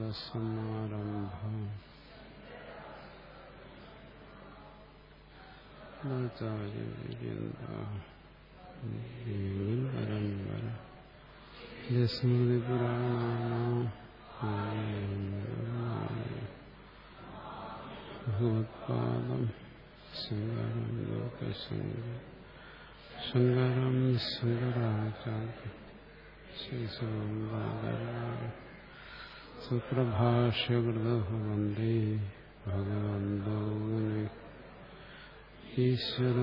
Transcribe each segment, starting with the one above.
ശങ്കരാചാര്യസമാരംഭം പരമ്പര ഭഗവത്പാദം ശങ്കരം ലോകശങ്കര ശങ്കരം ശങ്കരാചാര്യ സുപ്രഭാഷ്യകൃത വന്ദേ ഭഗവന്തോ ഈശ്വരോ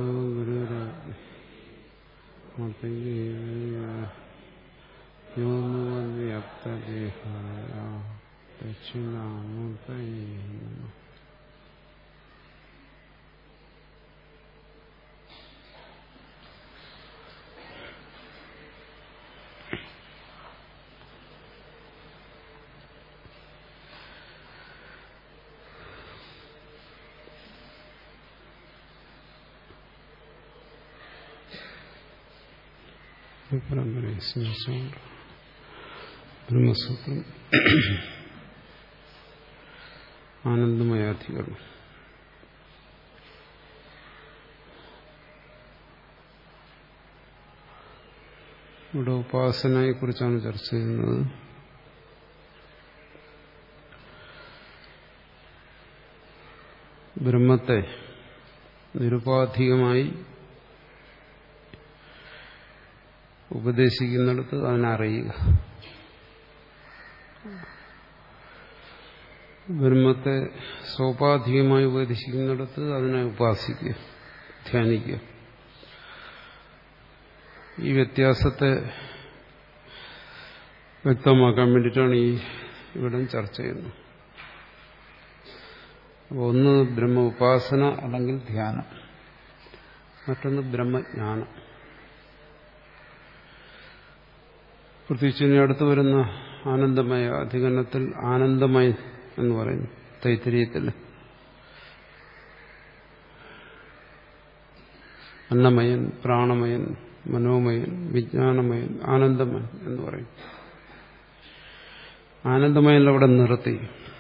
ഗുരുരവ്യക്തദേഹായ ദക്ഷിണാമൂർത്തയേ നമ പരമ്പരയെ സ്മരിച്ചുകൊണ്ട് ബ്രഹ്മസൂത്രം ആനന്ദമയാധികരണം ഇവിടെ ഉപാസനയെ കുറിച്ചാണ് ചർച്ച ചെയ്യുന്നത് ബ്രഹ്മത്തെ നിരുപാധികമായി ഉപദേശിക്കുന്നിടത്ത് അതിനറിയുക ബ്രഹ്മത്തെ സോപാധികമായി ഉപദേശിക്കുന്നിടത്ത് അതിനെ ഉപാസിക്കുക ധ്യാനിക്കുക ഈ വ്യത്യാസത്തെ വ്യക്തമാക്കാൻ വേണ്ടിയിട്ടാണ് ഈ ഇവിടെ ചർച്ച ചെയ്യുന്നത് ഒന്ന് ബ്രഹ്മ ഉപാസന അല്ലെങ്കിൽ ധ്യാനം മറ്റൊന്ന് ബ്രഹ്മജ്ഞാനം പ്രത്യേകിച്ച് ഇനി അടുത്ത് വരുന്ന ആനന്ദമയ അധികരണത്തിൽ ആനന്ദമയ എന്ന് പറയുന്നു തൈത്തിരീയത്തിൽ അന്നമയൻ പ്രാണമയൻ മനോമയൻ വിജ്ഞാനമയൻ ആനന്ദമയൻ എന്ന് പറയും ആനന്ദമയൻ അവിടെ നിർത്തി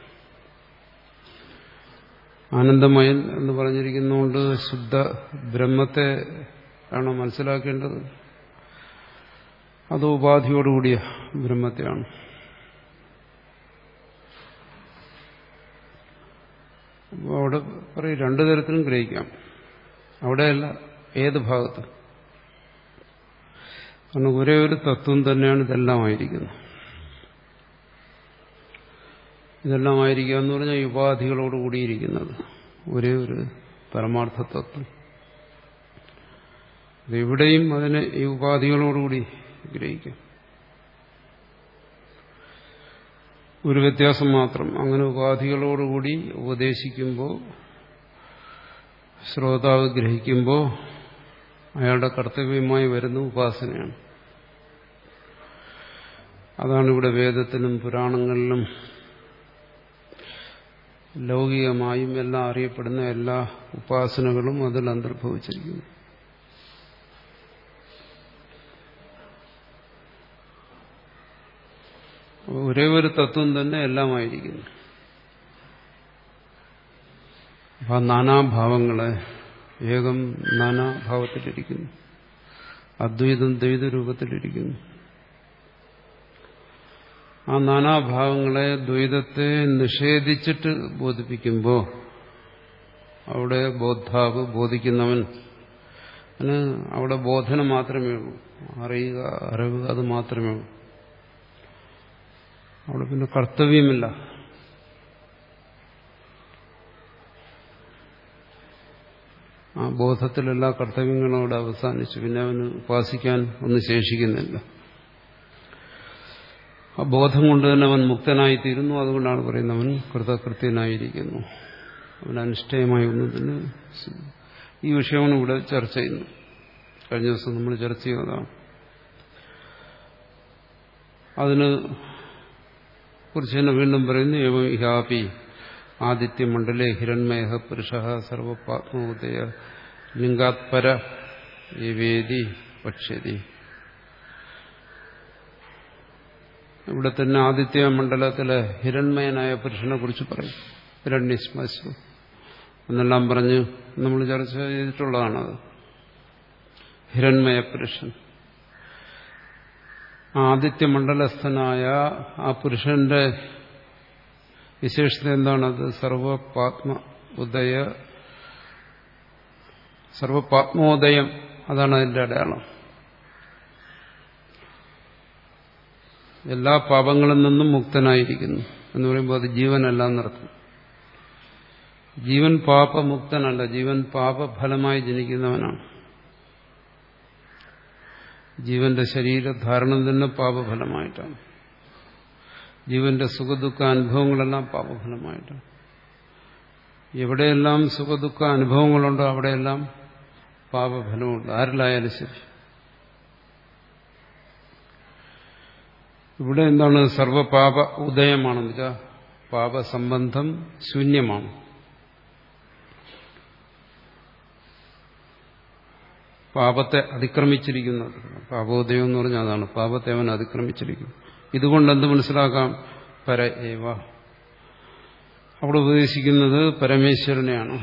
ആനന്ദമയൻ എന്ന് പറഞ്ഞിരിക്കുന്നതുകൊണ്ട് ശുദ്ധ ബ്രഹ്മത്തെ ആണോ മനസ്സിലാക്കേണ്ടത് അത് ഉപാധിയോടുകൂടിയ ബ്രഹ്മത്തെയാണ് അപ്പോൾ അവിടെ പറയും രണ്ടു തരത്തിലും ഗ്രഹിക്കാം അവിടെയല്ല ഏത് ഭാഗത്ത് കാരണം ഒരേ ഒരു തത്വം തന്നെയാണ് ഇതെല്ലാമായിരിക്കുന്നത് ഇതെല്ലാമായിരിക്കുക എന്ന് പറഞ്ഞാൽ ഈ ഉപാധികളോട് കൂടിയിരിക്കുന്നത് ഒരേ ഒരു പരമാർത്ഥ തത്വം ഇതെവിടെയും അതിനെ ഈ ഉപാധികളോടുകൂടി ഗ്രഹിക്കാം ഒരു വ്യത്യാസം മാത്രം അങ്ങനെ ഉപാധികളോടുകൂടി ഉപദേശിക്കുമ്പോൾ ശ്രോതാവ് ഗ്രഹിക്കുമ്പോൾ അയാളുടെ കർത്തവ്യമായി വരുന്ന ഉപാസനയാണ് അതാണ് ഇവിടെ വേദത്തിലും പുരാണങ്ങളിലും ലൗകികമായും എല്ലാം അറിയപ്പെടുന്ന എല്ലാ ഉപാസനകളും അതിൽ അന്തർഭവിച്ചിരിക്കുന്നു ഒരേ ഒരു തത്വം തന്നെ എല്ലാമായിരിക്കുന്നു ആ നാനാഭാവങ്ങളെ ഏകം നാനാഭാവത്തിലിരിക്കുന്നു അദ്വൈതം ദ്വൈത രൂപത്തിലിരിക്കുന്നു ആ നാനാഭാവങ്ങളെ ദ്വൈതത്തെ നിഷേധിച്ചിട്ട് ബോധിപ്പിക്കുമ്പോൾ അവിടെ ബോദ്ധാവ് ബോധിക്കുന്നവൻ അതിന് അവിടെ ബോധന മാത്രമേ ഉള്ളൂ അറിയുക അറിവ് അത് മാത്രമേ ഉള്ളൂ അവിടെ പിന്നെ കർത്തവ്യമില്ല ആ ബോധത്തിലെല്ലാ കർത്തവ്യങ്ങളും അവിടെ അവസാനിച്ചു പിന്നെ അവന് ഉപാസിക്കാൻ ഒന്നും ശേഷിക്കുന്നില്ല ആ ബോധം കൊണ്ട് തന്നെ അവൻ മുക്തനായിത്തീരുന്നു അതുകൊണ്ടാണ് പറയുന്നത് അവൻ കൃതകൃത്യനായിരിക്കുന്നു അവൻ അനിഷ്ടയമായി ഒന്നും തന്നെ ഈ വിഷയമാണ് ഇവിടെ ചർച്ച ചെയ്യുന്നത് കഴിഞ്ഞ ദിവസം നമ്മൾ ചർച്ച ചെയ്തതാണ് അതിന് കുറിച്ച് തന്നെ വീണ്ടും പറയുന്നു ഏവം ഇഹാപി ആദിത്യമണ്ഡലേ ഹിരൺമയ പുരുഷ സർവപാത്മോദയ ലിംഗാത്പര വേദി പക്ഷതി ഇവിടെ തന്നെ ആദിത്യ മണ്ഡലത്തിലെ ഹിരൺമയനായ പുരുഷനെ കുറിച്ച് പറയും ഹിരണ്യശ്മശു എന്നെല്ലാം പറഞ്ഞ് നമ്മൾ ചർച്ച ചെയ്തിട്ടുള്ളതാണത് ഹിരൺമയ പുരുഷൻ ആദിത്യമണ്ഡലസ്ഥനായ ആ പുരുഷന്റെ വിശേഷത എന്താണത് സർവപാത്മ ഉദയ സർവപാത്മോദയം അതാണ് അതിന്റെ അടയാളം എല്ലാ പാപങ്ങളിൽ നിന്നും മുക്തനായിരിക്കുന്നു എന്ന് പറയുമ്പോൾ അത് ജീവനല്ല എന്നർത്ഥം ജീവൻ പാപമുക്തനല്ല ജീവൻ പാപഫലമായി ജനിക്കുന്നവനാണ് ജീവന്റെ ശരീരധാരണം തന്നെ പാപഫലമായിട്ടാണ് ജീവന്റെ സുഖദുഃഖ അനുഭവങ്ങളെല്ലാം പാപഫലമായിട്ടാണ് എവിടെയെല്ലാം സുഖദുഃഖ അനുഭവങ്ങളുണ്ടോ അവിടെയെല്ലാം പാപഫലമുണ്ട് ആരിലായാലും ശരി ഇവിടെ എന്താണ് സർവപാപ ഉദയമാണെന്ന് വെച്ചാൽ പാപസംബന്ധം ശൂന്യമാണ് പാപത്തെ അതിക്രമിച്ചിരിക്കുന്നത് പാപോദയം എന്ന് പറഞ്ഞാൽ അതാണ് പാപത്തെ അവൻ അതിക്രമിച്ചിരിക്കുന്നു ഇതുകൊണ്ട് എന്ത് മനസ്സിലാക്കാം പര ഏവ അവിടെ ഉപദേശിക്കുന്നത് പരമേശ്വരനെയാണ്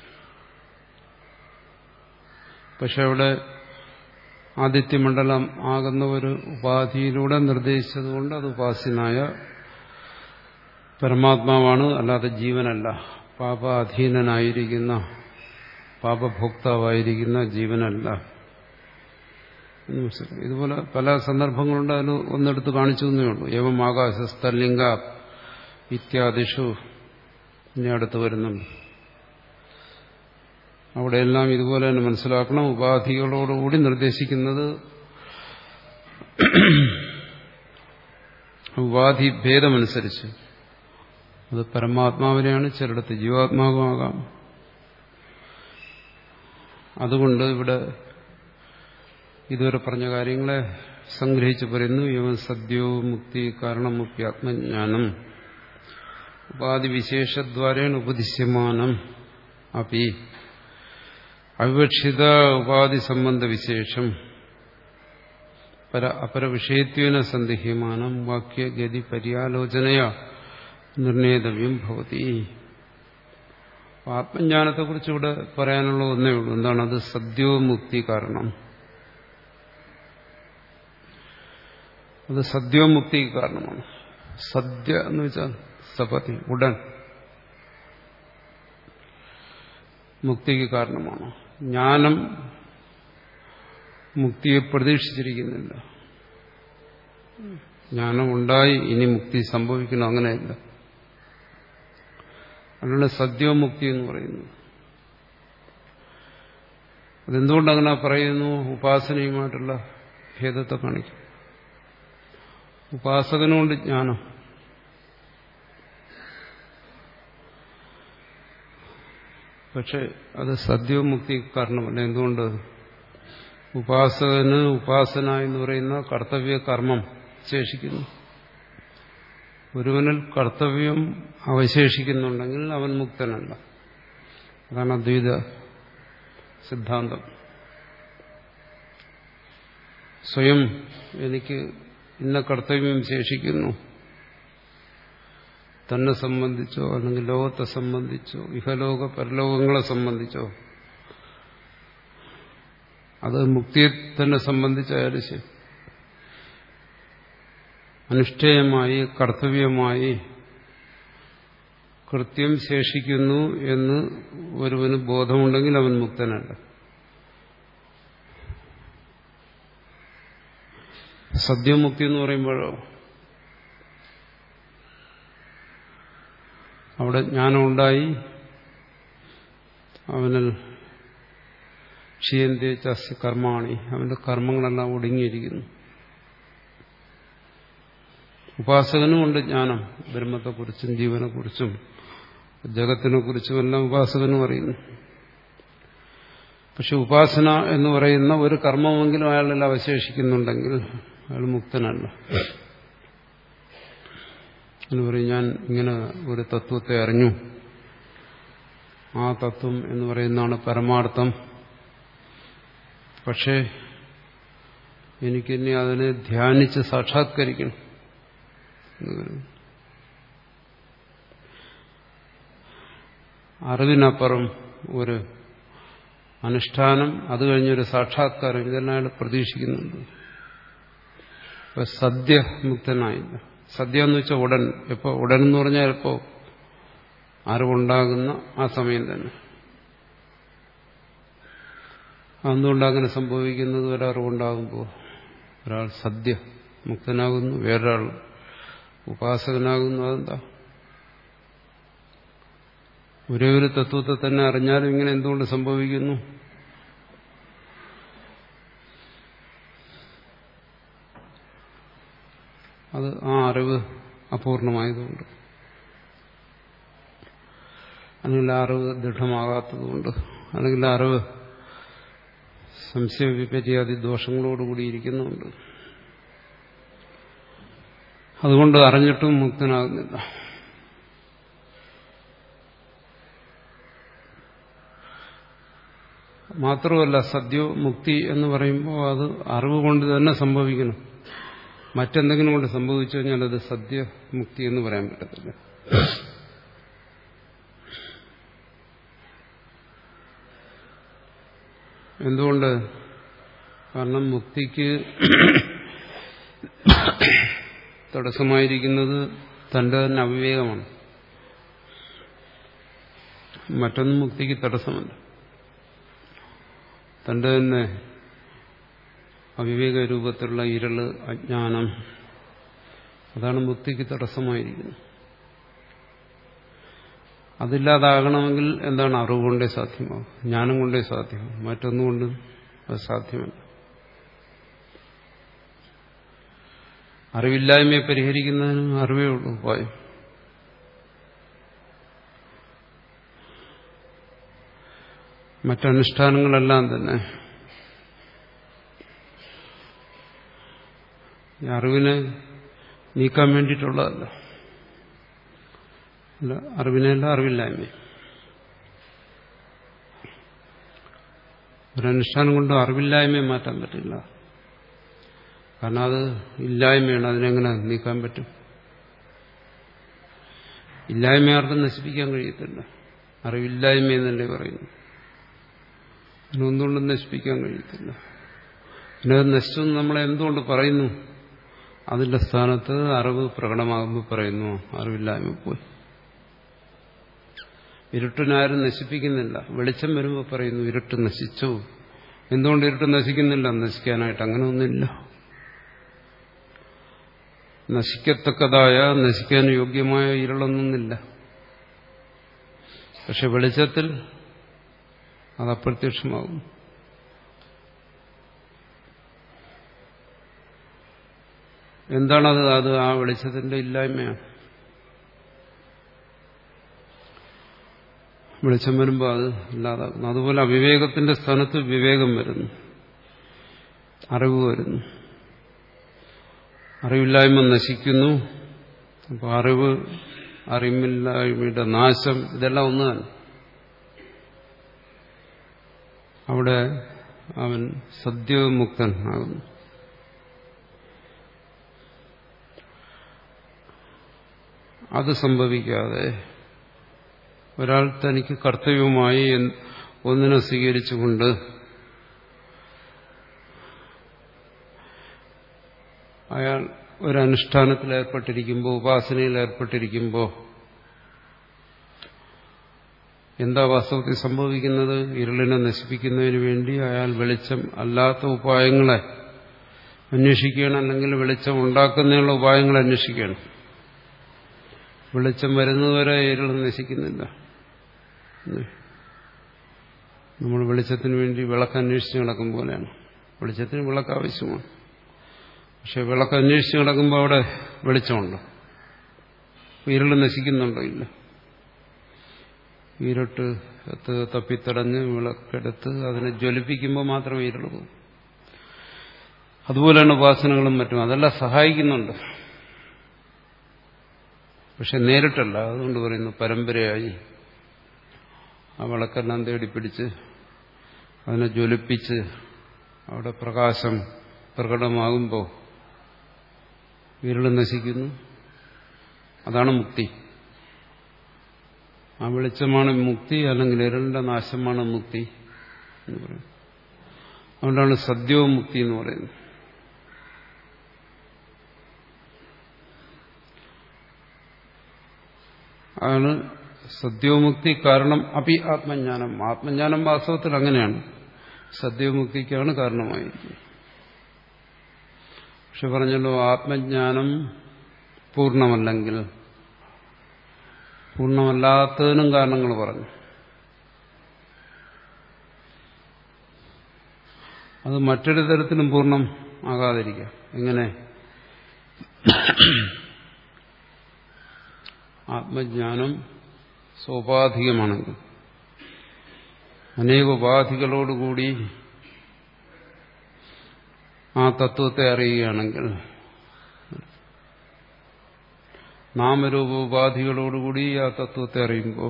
പക്ഷെ അവിടെ ആദിത്യമണ്ഡലം ആകുന്ന ഒരു ഉപാധിയിലൂടെ നിർദ്ദേശിച്ചതുകൊണ്ട് അത് ഉപാസ്യനായ പരമാത്മാവാണ് അല്ലാതെ ജീവനല്ല പാപാധീനനായിരിക്കുന്ന പാപഭോക്താവായിരിക്കുന്ന ജീവനല്ല എന്ന് മനസ്സിലായി ഇതുപോലെ പല സന്ദർഭങ്ങളുണ്ട് അതിൽ ഒന്നെടുത്ത് കാണിച്ചു എന്നേ ഉള്ളൂ ഏവം ആകാശ സ്ഥലിംഗ ഇത്യാദിഷു ഇനി അടുത്ത് വരുന്നുണ്ട് അവിടെയെല്ലാം ഇതുപോലെ തന്നെ മനസ്സിലാക്കണം ഉപാധികളോടുകൂടി നിർദ്ദേശിക്കുന്നത് ഉപാധി ഭേദമനുസരിച്ച് അത് പരമാത്മാവിനെയാണ് ചിലടത്ത് ജീവാത്മാവുമാകാം അതുകൊണ്ട് ഇവിടെ ഇതുവരെ പറഞ്ഞ കാര്യങ്ങളെ സംഗ്രഹിച്ച് പറയുന്നു യവൻ സദ്യോ മുക്തി കാരണമുക്തി ആത്മജ്ഞാനം ഉപാധി വിശേഷദ്വാരേണ ഉപദിശ്യമാനം അപ്പി അവിവക്ഷിത ഉപാധി സംബന്ധ വിശേഷം പര അപരവിഷയത്വേന സന്ദേഹ്യമാനം വാക്യഗതി പര്യാലോചനയാ നിർണേതവ്യം ഭവതി ആത്മജ്ഞാനത്തെക്കുറിച്ച് ഇവിടെ പറയാനുള്ള ഒന്നേ ഉള്ളൂ എന്താണ് അത് സദ്യോമുക്തി കാരണം അത് സദ്യോമുക്തി കാരണമാണ് സദ്യ എന്ന് വെച്ചാൽ സപതി ഉടൻ മുക്തിക്ക് കാരണമാണ് ജ്ഞാനം മുക്തിയെ പ്രതീക്ഷിച്ചിരിക്കുന്നില്ല ജ്ഞാനം ഉണ്ടായി ഇനി മുക്തി സംഭവിക്കണം അങ്ങനെയല്ല അതുകൊണ്ട് സദ്യോമുക്തി എന്ന് പറയുന്നു അതെന്തുകൊണ്ടങ്ങനെ പറയുന്നു ഉപാസനയുമായിട്ടുള്ള ഭേദത്തെ കാണിക്കും ഉപാസകനുകൊണ്ട് ജ്ഞാനം പക്ഷെ അത് സദ്യോമുക്തി കാരണമല്ല എന്തുകൊണ്ട് ഉപാസകന് ഉപാസന എന്ന് പറയുന്ന കർത്തവ്യ കർമ്മം ശേഷിക്കുന്നു ഒരുവനിൽ കർത്തവ്യം അവശേഷിക്കുന്നുണ്ടെങ്കിൽ അവൻ മുക്തനല്ല അതാണ് അദ്വൈത സിദ്ധാന്തം സ്വയം എനിക്ക് ഇന്ന കർത്തവ്യം ശേഷിക്കുന്നു തന്നെ സംബന്ധിച്ചോ അല്ലെങ്കിൽ ലോകത്തെ സംബന്ധിച്ചോ ഇഹലോക പരലോകങ്ങളെ സംബന്ധിച്ചോ അത് മുക്തിയെ തന്നെ സംബന്ധിച്ചായാലും ശരി അനുഷ്ഠേയമായി കർത്തവ്യമായി കൃത്യം ശേഷിക്കുന്നു എന്ന് ഒരുവന് ബോധമുണ്ടെങ്കിൽ അവൻ മുക്തനല്ല സദ്യമുക്തി എന്ന് പറയുമ്പോഴോ അവിടെ ജ്ഞാനം ഉണ്ടായി അവനിൽ ക്ഷീയന്തേ ചസ്യ കർമാണി അവന്റെ കർമ്മങ്ങളെല്ലാം ഒടുങ്ങിയിരിക്കുന്നു ഉപാസകനും ഉണ്ട് ജ്ഞാനം ബ്രഹ്മത്തെക്കുറിച്ചും ജീവനെക്കുറിച്ചും ജഗത്തിനെക്കുറിച്ചും എല്ലാം ഉപാസകനും അറിയുന്നു പക്ഷെ ഉപാസന എന്ന് പറയുന്ന ഒരു കർമ്മമെങ്കിലും അയാളിൽ അവശേഷിക്കുന്നുണ്ടെങ്കിൽ അയാൾ മുക്തനല്ല എന്ന് പറയും ഞാൻ ഇങ്ങനെ ഒരു തത്വത്തെ അറിഞ്ഞു ആ തത്വം എന്ന് പറയുന്നതാണ് പരമാർത്ഥം പക്ഷേ എനിക്കിനി അതിനെ ധ്യാനിച്ച് സാക്ഷാത്കരിക്കണം എന്ന് കരുതുന്നു അറിവിനപ്പുറം ഒരു അനുഷ്ഠാനം അത് കഴിഞ്ഞൊരു സാക്ഷാത്കാരം ഇതെല്ലാം അയാൾ പ്രതീക്ഷിക്കുന്നുണ്ട് ഇപ്പൊ സദ്യ മുക്തനായില്ല സദ്യ എന്ന് വെച്ചാൽ ഉടൻ എപ്പോ ഉടൻ എന്ന് പറഞ്ഞാൽ എപ്പോ അറിവുണ്ടാകുന്ന ആ സമയം തന്നെ എന്തുകൊണ്ടങ്ങനെ സംഭവിക്കുന്നത് ഒരറിവുണ്ടാകുമ്പോൾ ഒരാൾ സദ്യ മുക്തനാകുന്നു വേറൊരാൾ ഉപാസകനാകുന്നു അതെന്താ ഒരേ ഒരു തത്വത്തെ തന്നെ അറിഞ്ഞാലും ഇങ്ങനെ എന്തുകൊണ്ട് സംഭവിക്കുന്നു അത് ആ അറിവ് അപൂർണമായതുകൊണ്ട് അല്ലെങ്കിൽ ആ അറിവ് ദൃഢമാകാത്തതുകൊണ്ട് അല്ലെങ്കിൽ ആ അറിവ് സംശയ വിപര്യാദി ദോഷങ്ങളോടുകൂടി ഇരിക്കുന്നുണ്ട് അതുകൊണ്ട് അറിഞ്ഞിട്ടും മുക്തനാകുന്നില്ല മാത്രമല്ല സദ്യോ മുക്തി എന്ന് പറയുമ്പോൾ അത് അറിവ് കൊണ്ട് തന്നെ സംഭവിക്കണം മറ്റെന്തെങ്കിലും കൊണ്ട് സംഭവിച്ചു കഴിഞ്ഞാൽ അത് സദ്യ മുക്തി എന്ന് പറയാൻ പറ്റത്തില്ല എന്തുകൊണ്ട് കാരണം മുക്തിക്ക് തടസ്സമായിരിക്കുന്നത് തന്റെ തന്നെ അവിവേകമാണ് മറ്റൊന്നും മുക്തിക്ക് തടസ്സമല്ല തന്റെ തന്നെ അവിവേക രൂപത്തിലുള്ള ഇരള് അജ്ഞാനം അതാണ് മുക്തിക്ക് തടസ്സമായിരിക്കുന്നത് അതില്ലാതാകണമെങ്കിൽ എന്താണ് അറിവ് കൊണ്ടേ സാധ്യമാവും ജ്ഞാനം കൊണ്ടേ സാധ്യമാവും മറ്റൊന്നുകൊണ്ടും അത് സാധ്യമല്ല അറിവില്ലായ്മയെ പരിഹരിക്കുന്നതിന് അറിവേ ഉള്ളൂ ഉപായം മറ്റനുഷ്ഠാനങ്ങളെല്ലാം തന്നെ ഈ അറിവിനെ നീക്കാൻ വേണ്ടിയിട്ടുള്ളതല്ല അല്ല അറിവിനെയല്ല അറിവില്ലായ്മ ഒരനുഷ്ഠാനം കൊണ്ട് അറിവില്ലായ്മയെ മാറ്റാൻ പറ്റില്ല കാരണം അത് ഇല്ലായ്മയാണ് അതിനെങ്ങനെ നീക്കാൻ പറ്റും ഇല്ലായ്മ ആർക്കും നശിപ്പിക്കാൻ കഴിയത്തില്ല അറിവില്ലായ്മ എന്നല്ലേ പറയുന്നു അതിനൊന്നുകൊണ്ടും നശിപ്പിക്കാൻ കഴിയത്തില്ല പിന്നെ അത് നശിച്ചു നമ്മളെ എന്തുകൊണ്ട് പറയുന്നു അതിന്റെ സ്ഥാനത്ത് അറിവ് പ്രകടമാകുമ്പോൾ പറയുന്നു അറിവില്ലായ്മ പോയി ഇരുട്ടിനാരും നശിപ്പിക്കുന്നില്ല വെളിച്ചം വരുമ്പോൾ പറയുന്നു ഇരുട്ട് നശിച്ചു എന്തുകൊണ്ട് ഇരുട്ട് നശിക്കുന്നില്ല നശിക്കാനായിട്ട് അങ്ങനെ ഒന്നുമില്ല നശിക്കത്തക്കതായ നശിക്കാൻ യോഗ്യമായ ഇരുളൊന്നുമില്ല പക്ഷെ വെളിച്ചത്തിൽ അത് അപ്രത്യക്ഷമാകും എന്താണത് അത് ആ വെളിച്ചത്തിന്റെ ഇല്ലായ്മയാണ് വെളിച്ചം വരുമ്പോൾ അത് ഇല്ലാതാകുന്നു അതുപോലെ അവിവേകത്തിന്റെ സ്ഥാനത്ത് വിവേകം വരുന്നു അറിവ് വരുന്നു അറിവില്ലായ്മ നശിക്കുന്നു അപ്പോൾ അറിവ് അറിവില്ലായ്മയുടെ നാശം ഇതെല്ലാം ഒന്ന് തന്നെ അവിടെ അവൻ സദ്യമുക്തൻ ആകുന്നു അത് സംഭവിക്കാതെ ഒരാൾ തനിക്ക് കർത്തവ്യമായി ഒന്നിനെ സ്വീകരിച്ചുകൊണ്ട് അയാൾ ഒരനുഷ്ഠാനത്തിൽ ഏർപ്പെട്ടിരിക്കുമ്പോൾ ഉപാസനയിൽ ഏർപ്പെട്ടിരിക്കുമ്പോൾ എന്താ വാസ്തവത്തിൽ സംഭവിക്കുന്നത് ഇരുളിനെ നശിപ്പിക്കുന്നതിന് വേണ്ടി അയാൾ വെളിച്ചം അല്ലാത്ത ഉപായങ്ങളെ അന്വേഷിക്കുകയാണ് അല്ലെങ്കിൽ വെളിച്ചം ഉണ്ടാക്കുന്നതിനുള്ള ഉപായങ്ങൾ അന്വേഷിക്കുകയാണ് വെളിച്ചം വരുന്നതുവരെ ഇരുൾ നശിക്കുന്നില്ല നമ്മൾ വെളിച്ചത്തിന് വേണ്ടി വിളക്ക് അന്വേഷിച്ച് നടക്കും പോലെയാണ് വെളിച്ചത്തിന് വിളക്ക് ആവശ്യമാണ് പക്ഷെ വിളക്ക് അന്വേഷിച്ച് നടക്കുമ്പോൾ അവിടെ വെളിച്ചമുണ്ടോ ഇരുൾ നശിക്കുന്നുണ്ടോ ഇല്ല ഇരുട്ട് തപ്പിത്തടഞ്ഞ് വിളക്കെടുത്ത് അതിനെ ജ്വലിപ്പിക്കുമ്പോൾ മാത്രമേ ഇരുൾ പോകും അതുപോലെയാണ് ഉപാസനകളും മറ്റും അതെല്ലാം സഹായിക്കുന്നുണ്ട് പക്ഷെ നേരിട്ടല്ല അതുകൊണ്ട് പറയുന്നു പരമ്പരയായി ആ വിളക്കെല്ലാം തേടിപ്പിടിച്ച് അതിനെ ജ്വലിപ്പിച്ച് അവിടെ പ്രകാശം പ്രകടമാകുമ്പോൾ ഇരുള് നശിക്കുന്നു അതാണ് മുക്തി ആ വെളിച്ചമാണ് മുക്തി അല്ലെങ്കിൽ ഇരളിന്റെ നാശമാണ് മുക്തി എന്ന് പറയും അതുകൊണ്ടാണ് സദ്യവും മുക്തി എന്ന് പറയുന്നത് അതാണ് സദ്യോമുക്തി കാരണം അപി ആത്മജ്ഞാനം ആത്മജ്ഞാനം വാസ്തവത്തിൽ അങ്ങനെയാണ് സദ്യോമുക്തിക്കാണ് കാരണമായിരിക്കുന്നത് പക്ഷെ പറഞ്ഞല്ലോ ആത്മജ്ഞാനം പൂർണ്ണമല്ലെങ്കിൽ പൂർണ്ണമല്ലാത്തതിനും കാരണങ്ങൾ പറഞ്ഞു അത് മറ്റൊരു തരത്തിലും പൂർണ്ണം ആകാതിരിക്കാം എങ്ങനെ ആത്മജ്ഞാനം സോപാധികമാണെങ്കിൽ അനേക ഉപാധികളോടുകൂടി ആ തത്വത്തെ അറിയുകയാണെങ്കിൽ നാമരൂപോപാധികളോടുകൂടി ആ തത്വത്തെ അറിയുമ്പോൾ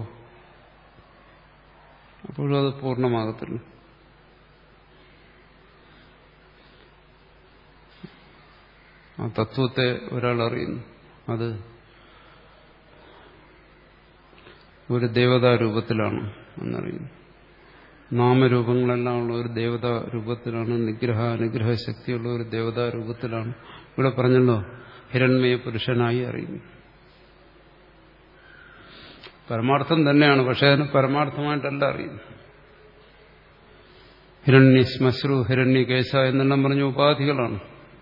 അപ്പോഴും അത് പൂർണ്ണമാകത്തില്ല ആ തത്വത്തെ ഒരാൾ അറിയുന്നു അത് ഒരു ദേവതാ രൂപത്തിലാണ് എന്നറിയുന്നു നാമരൂപങ്ങളെല്ലാം ഉള്ള ഒരു ദേവതാ രൂപത്തിലാണ് നിഗ്രഹ അനുഗ്രഹ ശക്തിയുള്ള ഒരു ദേവതാ രൂപത്തിലാണ് ഇവിടെ പറഞ്ഞല്ലോ ഹിരൺമയ പുരുഷനായി അറിയുന്നു പരമാർത്ഥം തന്നെയാണ് പക്ഷെ അതിന് പരമാർത്ഥമായിട്ടല്ല അറിയുന്നു ഹിരണ്യ ശ്മശ്രു ഹിരണ്യ കേശ എന്നെല്ലാം പറഞ്ഞ ഉപാധികളാണ്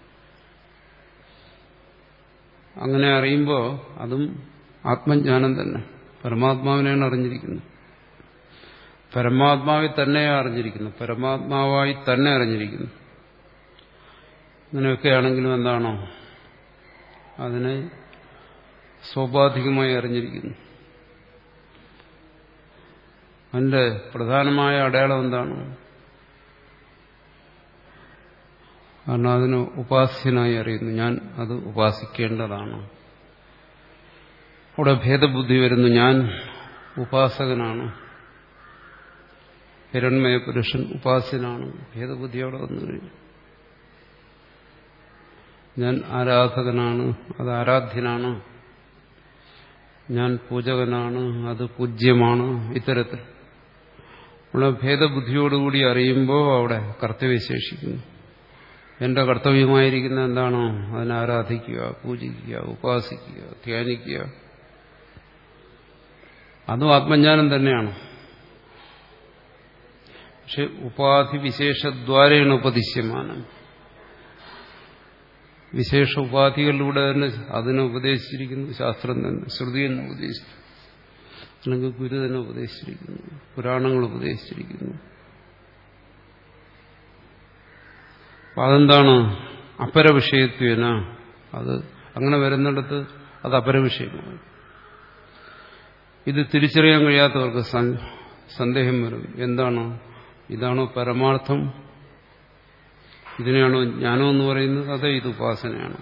അങ്ങനെ അറിയുമ്പോൾ അതും ആത്മജ്ഞാനം തന്നെ പരമാത്മാവിനെയാണ് അറിഞ്ഞിരിക്കുന്നത് പരമാത്മാവിൽ തന്നെ അറിഞ്ഞിരിക്കുന്നു പരമാത്മാവായി തന്നെ അറിഞ്ഞിരിക്കുന്നു ഇങ്ങനെയൊക്കെ ആണെങ്കിലും എന്താണോ അതിനെ സ്വാഭാവികമായി അറിഞ്ഞിരിക്കുന്നു അതിന്റെ പ്രധാനമായ അടയാളം എന്താണ് കാരണം അതിന് ഉപാസ്യനായി അറിയുന്നു ഞാൻ അത് ഉപാസിക്കേണ്ടതാണ് അവിടെ ഭേദബുദ്ധി വരുന്നു ഞാൻ ഉപാസകനാണ് ഹിരൺമയ പുരുഷൻ ഉപാസ്യനാണ് ഭേദബുദ്ധി അവിടെ വന്നു കഴിഞ്ഞു ഞാൻ ആരാധകനാണ് അത് ആരാധ്യനാണ് ഞാൻ പൂജകനാണ് അത് പൂജ്യമാണ് ഇത്തരത്തിൽ ഉള്ള ഭേദബുദ്ധിയോടുകൂടി അറിയുമ്പോൾ അവിടെ കർത്തവ്യശേഷിക്കുന്നു എന്റെ കർത്തവ്യമായിരിക്കുന്ന എന്താണോ അതിനെ ആരാധിക്കുക പൂജിക്കുക ഉപാസിക്കുക ധ്യാനിക്കുക അതും ആത്മജ്ഞാനം തന്നെയാണ് പക്ഷെ ഉപാധി വിശേഷദ്വാരേണ ഉപദിശ്യമാനം വിശേഷ ഉപാധികളിലൂടെ തന്നെ അതിനെ ഉപദേശിച്ചിരിക്കുന്നു ശാസ്ത്രം തന്നെ ശ്രുതി തന്നെ ഉപദേശിച്ചു അല്ലെങ്കിൽ ഗുരു തന്നെ ഉപദേശിച്ചിരിക്കുന്നു പുരാണങ്ങൾ ഉപദേശിച്ചിരിക്കുന്നു അപ്പൊ അതെന്താണ് അപരവിഷയത്വേന അത് അങ്ങനെ വരുന്നിടത്ത് അത് അപരവിഷയമാണ് ഇത് തിരിച്ചറിയാൻ കഴിയാത്തവർക്ക് സന്ദേഹം വരും എന്താണ് ഇതാണോ പരമാർത്ഥം ഇതിനെയാണോ ജ്ഞാനം എന്ന് പറയുന്നത് അതേ ഇത് ഉപാസനയാണ്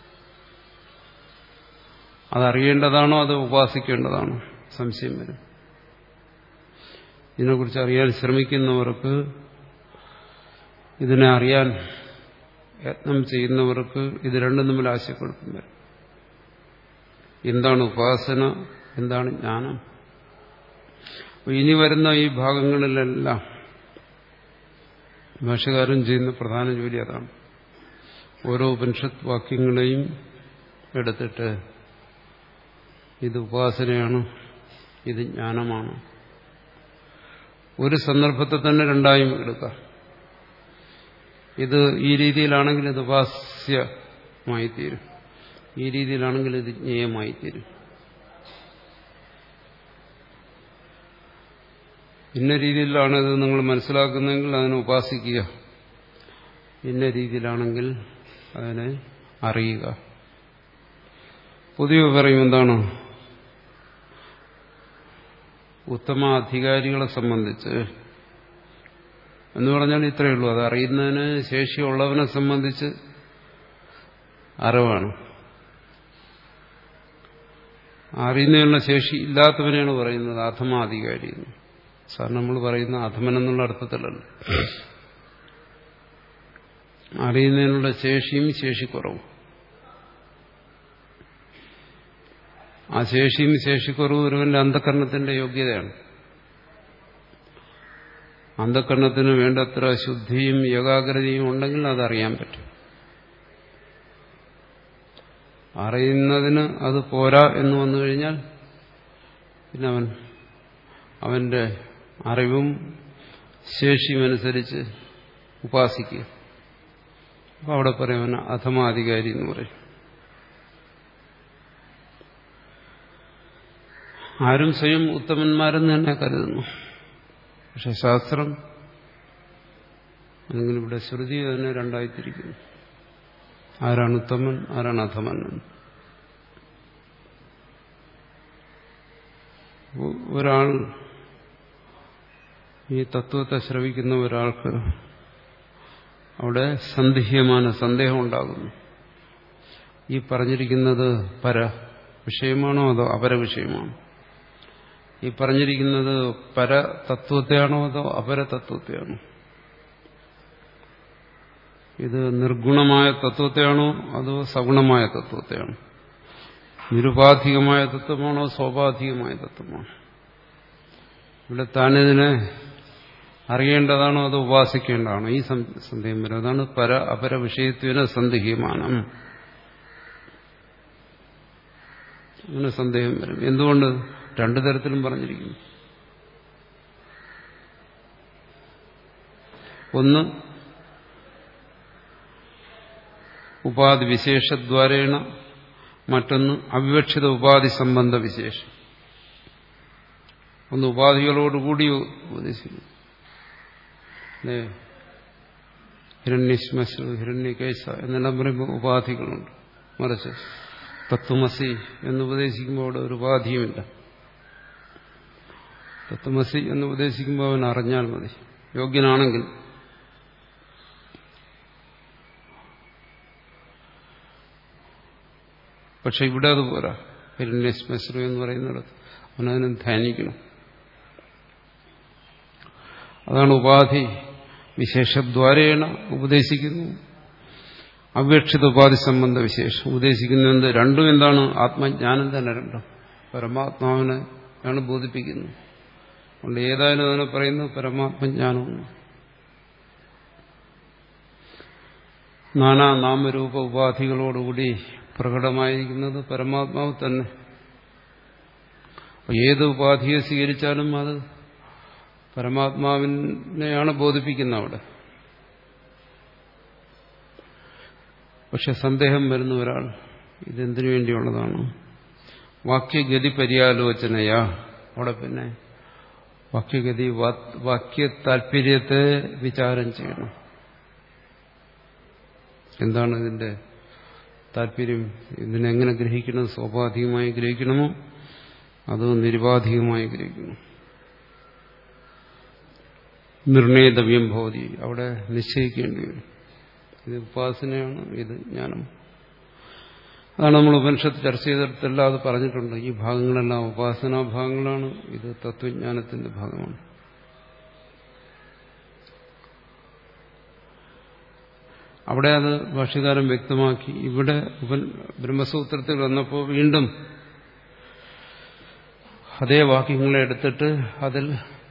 അതറിയേണ്ടതാണോ അത് ഉപാസിക്കേണ്ടതാണോ സംശയം വരും ഇതിനെക്കുറിച്ച് അറിയാൻ ശ്രമിക്കുന്നവർക്ക് ഇതിനെ അറിയാൻ യത്നം ചെയ്യുന്നവർക്ക് ഇത് രണ്ടും തമ്മിൽ ആശയക്കുഴപ്പം വരും എന്താണ് ഉപാസന എന്താണ് ജ്ഞാനം ഇനി വരുന്ന ഈ ഭാഗങ്ങളിലെല്ലാം ഭാഷകാരൻ ചെയ്യുന്ന പ്രധാന ജോലി അതാണ് ഓരോ ഉപനിഷത്ത് വാക്യങ്ങളെയും എടുത്തിട്ട് ഇത് ഉപാസനയാണ് ഇത് ജ്ഞാനമാണ് ഒരു സന്ദർഭത്തെ തന്നെ രണ്ടായും എടുക്കാം ഇത് ഈ രീതിയിലാണെങ്കിൽ ഇത് ഉപാസ്യമായിത്തീരും ഈ രീതിയിലാണെങ്കിൽ ഇത് ജ്ഞേയമായിത്തീരും ഇന്ന രീതിയിലാണ് ഇത് നിങ്ങൾ മനസ്സിലാക്കുന്നതെങ്കിൽ അതിനെ ഉപാസിക്കുക ഇന്ന രീതിയിലാണെങ്കിൽ അതിനെ അറിയുക പൊതുവെ പറയും എന്താണ് ഉത്തമ അധികാരികളെ സംബന്ധിച്ച് എന്ന് പറഞ്ഞാൽ ഇത്രയേ ഉള്ളൂ അത് അറിയുന്നതിന് ശേഷിയുള്ളവനെ സംബന്ധിച്ച് അറിവാണ് അറിയുന്നതിനുള്ള ശേഷി ഇല്ലാത്തവനെയാണ് പറയുന്നത് അധമാധികാരി എന്ന് സാറിന് നമ്മൾ പറയുന്ന അധമൻ എന്നുള്ള അർത്ഥത്തിലല്ല അറിയുന്നതിനുള്ള ശേഷിയും ശേഷിക്കുറവും ആ ശേഷിയും ശേഷിക്കുറവും ഒരുവന്റെ അന്ധകരണത്തിന്റെ യോഗ്യതയാണ് അന്ധകരണത്തിന് വേണ്ടത്ര ശുദ്ധിയും ഏകാഗ്രതയും ഉണ്ടെങ്കിൽ അതറിയാൻ പറ്റും അറിയുന്നതിന് അത് പോരാ എന്ന് വന്നു കഴിഞ്ഞാൽ പിന്നെ അവൻ അവന്റെ അറിവും ശേഷിയും അനുസരിച്ച് ഉപാസിക്കുക അപ്പോൾ അവിടെ പറയും അധമാധികാരി എന്ന് പറയും ആരും സ്വയം ഉത്തമന്മാരെന്ന് തന്നെ കരുതുന്നു പക്ഷെ ശാസ്ത്രം അല്ലെങ്കിൽ ഇവിടെ ശ്രുതി അതിനെ രണ്ടായിത്തിരിക്കുന്നു ആരാണ് ഉത്തമൻ ആരാണ് അധമൻ ഒരാൾ ഈ തത്വത്തെ ശ്രവിക്കുന്ന ഒരാൾക്ക് അവിടെ സന്ദേഹ്യமான സന്ദേഹം ഉണ്ടാകുന്നു ഈ പറഞ്ഞിരിക്കുന്നത് പര വിഷയമാണോ അതോ അപര വിഷയമാണോ ഈ പറഞ്ഞിരിക്കുന്നത് പരതത്വത്തെയാണോ അതോ അപരതത്വത്തെയാണോ ഇത് നിർഗുണമായ തത്വത്തെയാണോ അതോ സഗുണമായ തത്വത്തെയാണോ നിരുപാധികമായ തത്വമാണോ സ്വാഭാധികമായ തത്വമാണോ ഇവിടെ താനിതിനെ അറിയേണ്ടതാണോ അതോ ഉപാസിക്കേണ്ടതാണോ ഈ സന്ദേഹം വരും അതാണ് പര അപര വിഷയത്വന സന്ദേഹ്യമാനം അങ്ങനെ സന്ദേഹം വരും എന്തുകൊണ്ട് രണ്ടു തരത്തിലും പറഞ്ഞിരിക്കുന്നു ഒന്ന് ഉപാധി വിശേഷദ്വാരേണ മറ്റൊന്ന് അവിവക്ഷിത ഉപാധി സംബന്ധ വിശേഷം ഒന്ന് ഉപാധികളോടുകൂടി ഉപദേശിക്കുന്നു അല്ലേ ഹിരണ്യശ്മശു ഹിരണ്യകേശ എന്നെല്ലാം പറയുമ്പോൾ ഉപാധികളുണ്ട് മറിച്ച് തത്വമസി എന്ന് ഉപദേശിക്കുമ്പോൾ അവിടെ ഒരു ഉപാധിയുമില്ല തത്വമസി എന്ന് ഉപദേശിക്കുമ്പോൾ അവൻ അറിഞ്ഞാൽ മതി യോഗ്യനാണെങ്കിൽ പക്ഷെ ഇവിടെ അത് പോരാ ഹിരണ്യശ്മശ്രു എന്ന് പറയുന്നിടത്ത് അവനതിനെ ധ്യാനിക്കണം അതാണ് ഉപാധി വിശേഷദ്വാരേണ ഉപദേശിക്കുന്നു അവ്യക്ഷിത ഉപാധി സംബന്ധ വിശേഷം ഉപദേശിക്കുന്നത് രണ്ടും എന്താണ് ആത്മജ്ഞാനം തന്നെ രണ്ടും പരമാത്മാവിനെ ആണ് ബോധിപ്പിക്കുന്നത് അതുകൊണ്ട് ഏതായാലും അതിനെ പറയുന്നു പരമാത്മജ്ഞാനമെന്ന് നാനാ നാമരൂപ ഉപാധികളോടുകൂടി പ്രകടമായിരിക്കുന്നത് പരമാത്മാവ് തന്നെ ഏത് ഉപാധിയെ സ്വീകരിച്ചാലും അത് പരമാത്മാവിനെയാണ് ബോധിപ്പിക്കുന്നത് അവിടെ പക്ഷെ സന്ദേഹം വരുന്ന ഒരാൾ ഇതെന്തിനു വേണ്ടിയുള്ളതാണ് വാക്യഗതി പര്യാലോചനയാ അവിടെ പിന്നെ വാക്യഗതി വാക്യ താല്പര്യത്തെ വിചാരം ചെയ്യണം എന്താണ് ഇതിന്റെ താല്പര്യം ഇതിനെങ്ങനെ ഗ്രഹിക്കണം സ്വാഭാവികമായി ഗ്രഹിക്കണമോ അതോ നിരുപാധികമായി ഗ്രഹിക്കണം നിർണേതവ്യം ഭവതി അവിടെ നിശ്ചയിക്കേണ്ടി വരും ഇത് ഉപാസനയാണ് ഇത് ജ്ഞാനം അതാണ് നമ്മൾ ഉപനിഷത്ത് ചർച്ച ചെയ്തിടത്തെല്ലാം അത് പറഞ്ഞിട്ടുണ്ട് ഈ ഭാഗങ്ങളെല്ലാം ഉപാസനാ ഭാഗങ്ങളാണ് ഇത് തത്വജ്ഞാനത്തിന്റെ ഭാഗമാണ് അവിടെ അത് ഭാഷ്യകാരൻ വ്യക്തമാക്കി ഇവിടെ ഉപൻ ബ്രഹ്മസൂത്രത്തിൽ വന്നപ്പോൾ വീണ്ടും അതേ വാക്യങ്ങളെ എടുത്തിട്ട് അതിൽ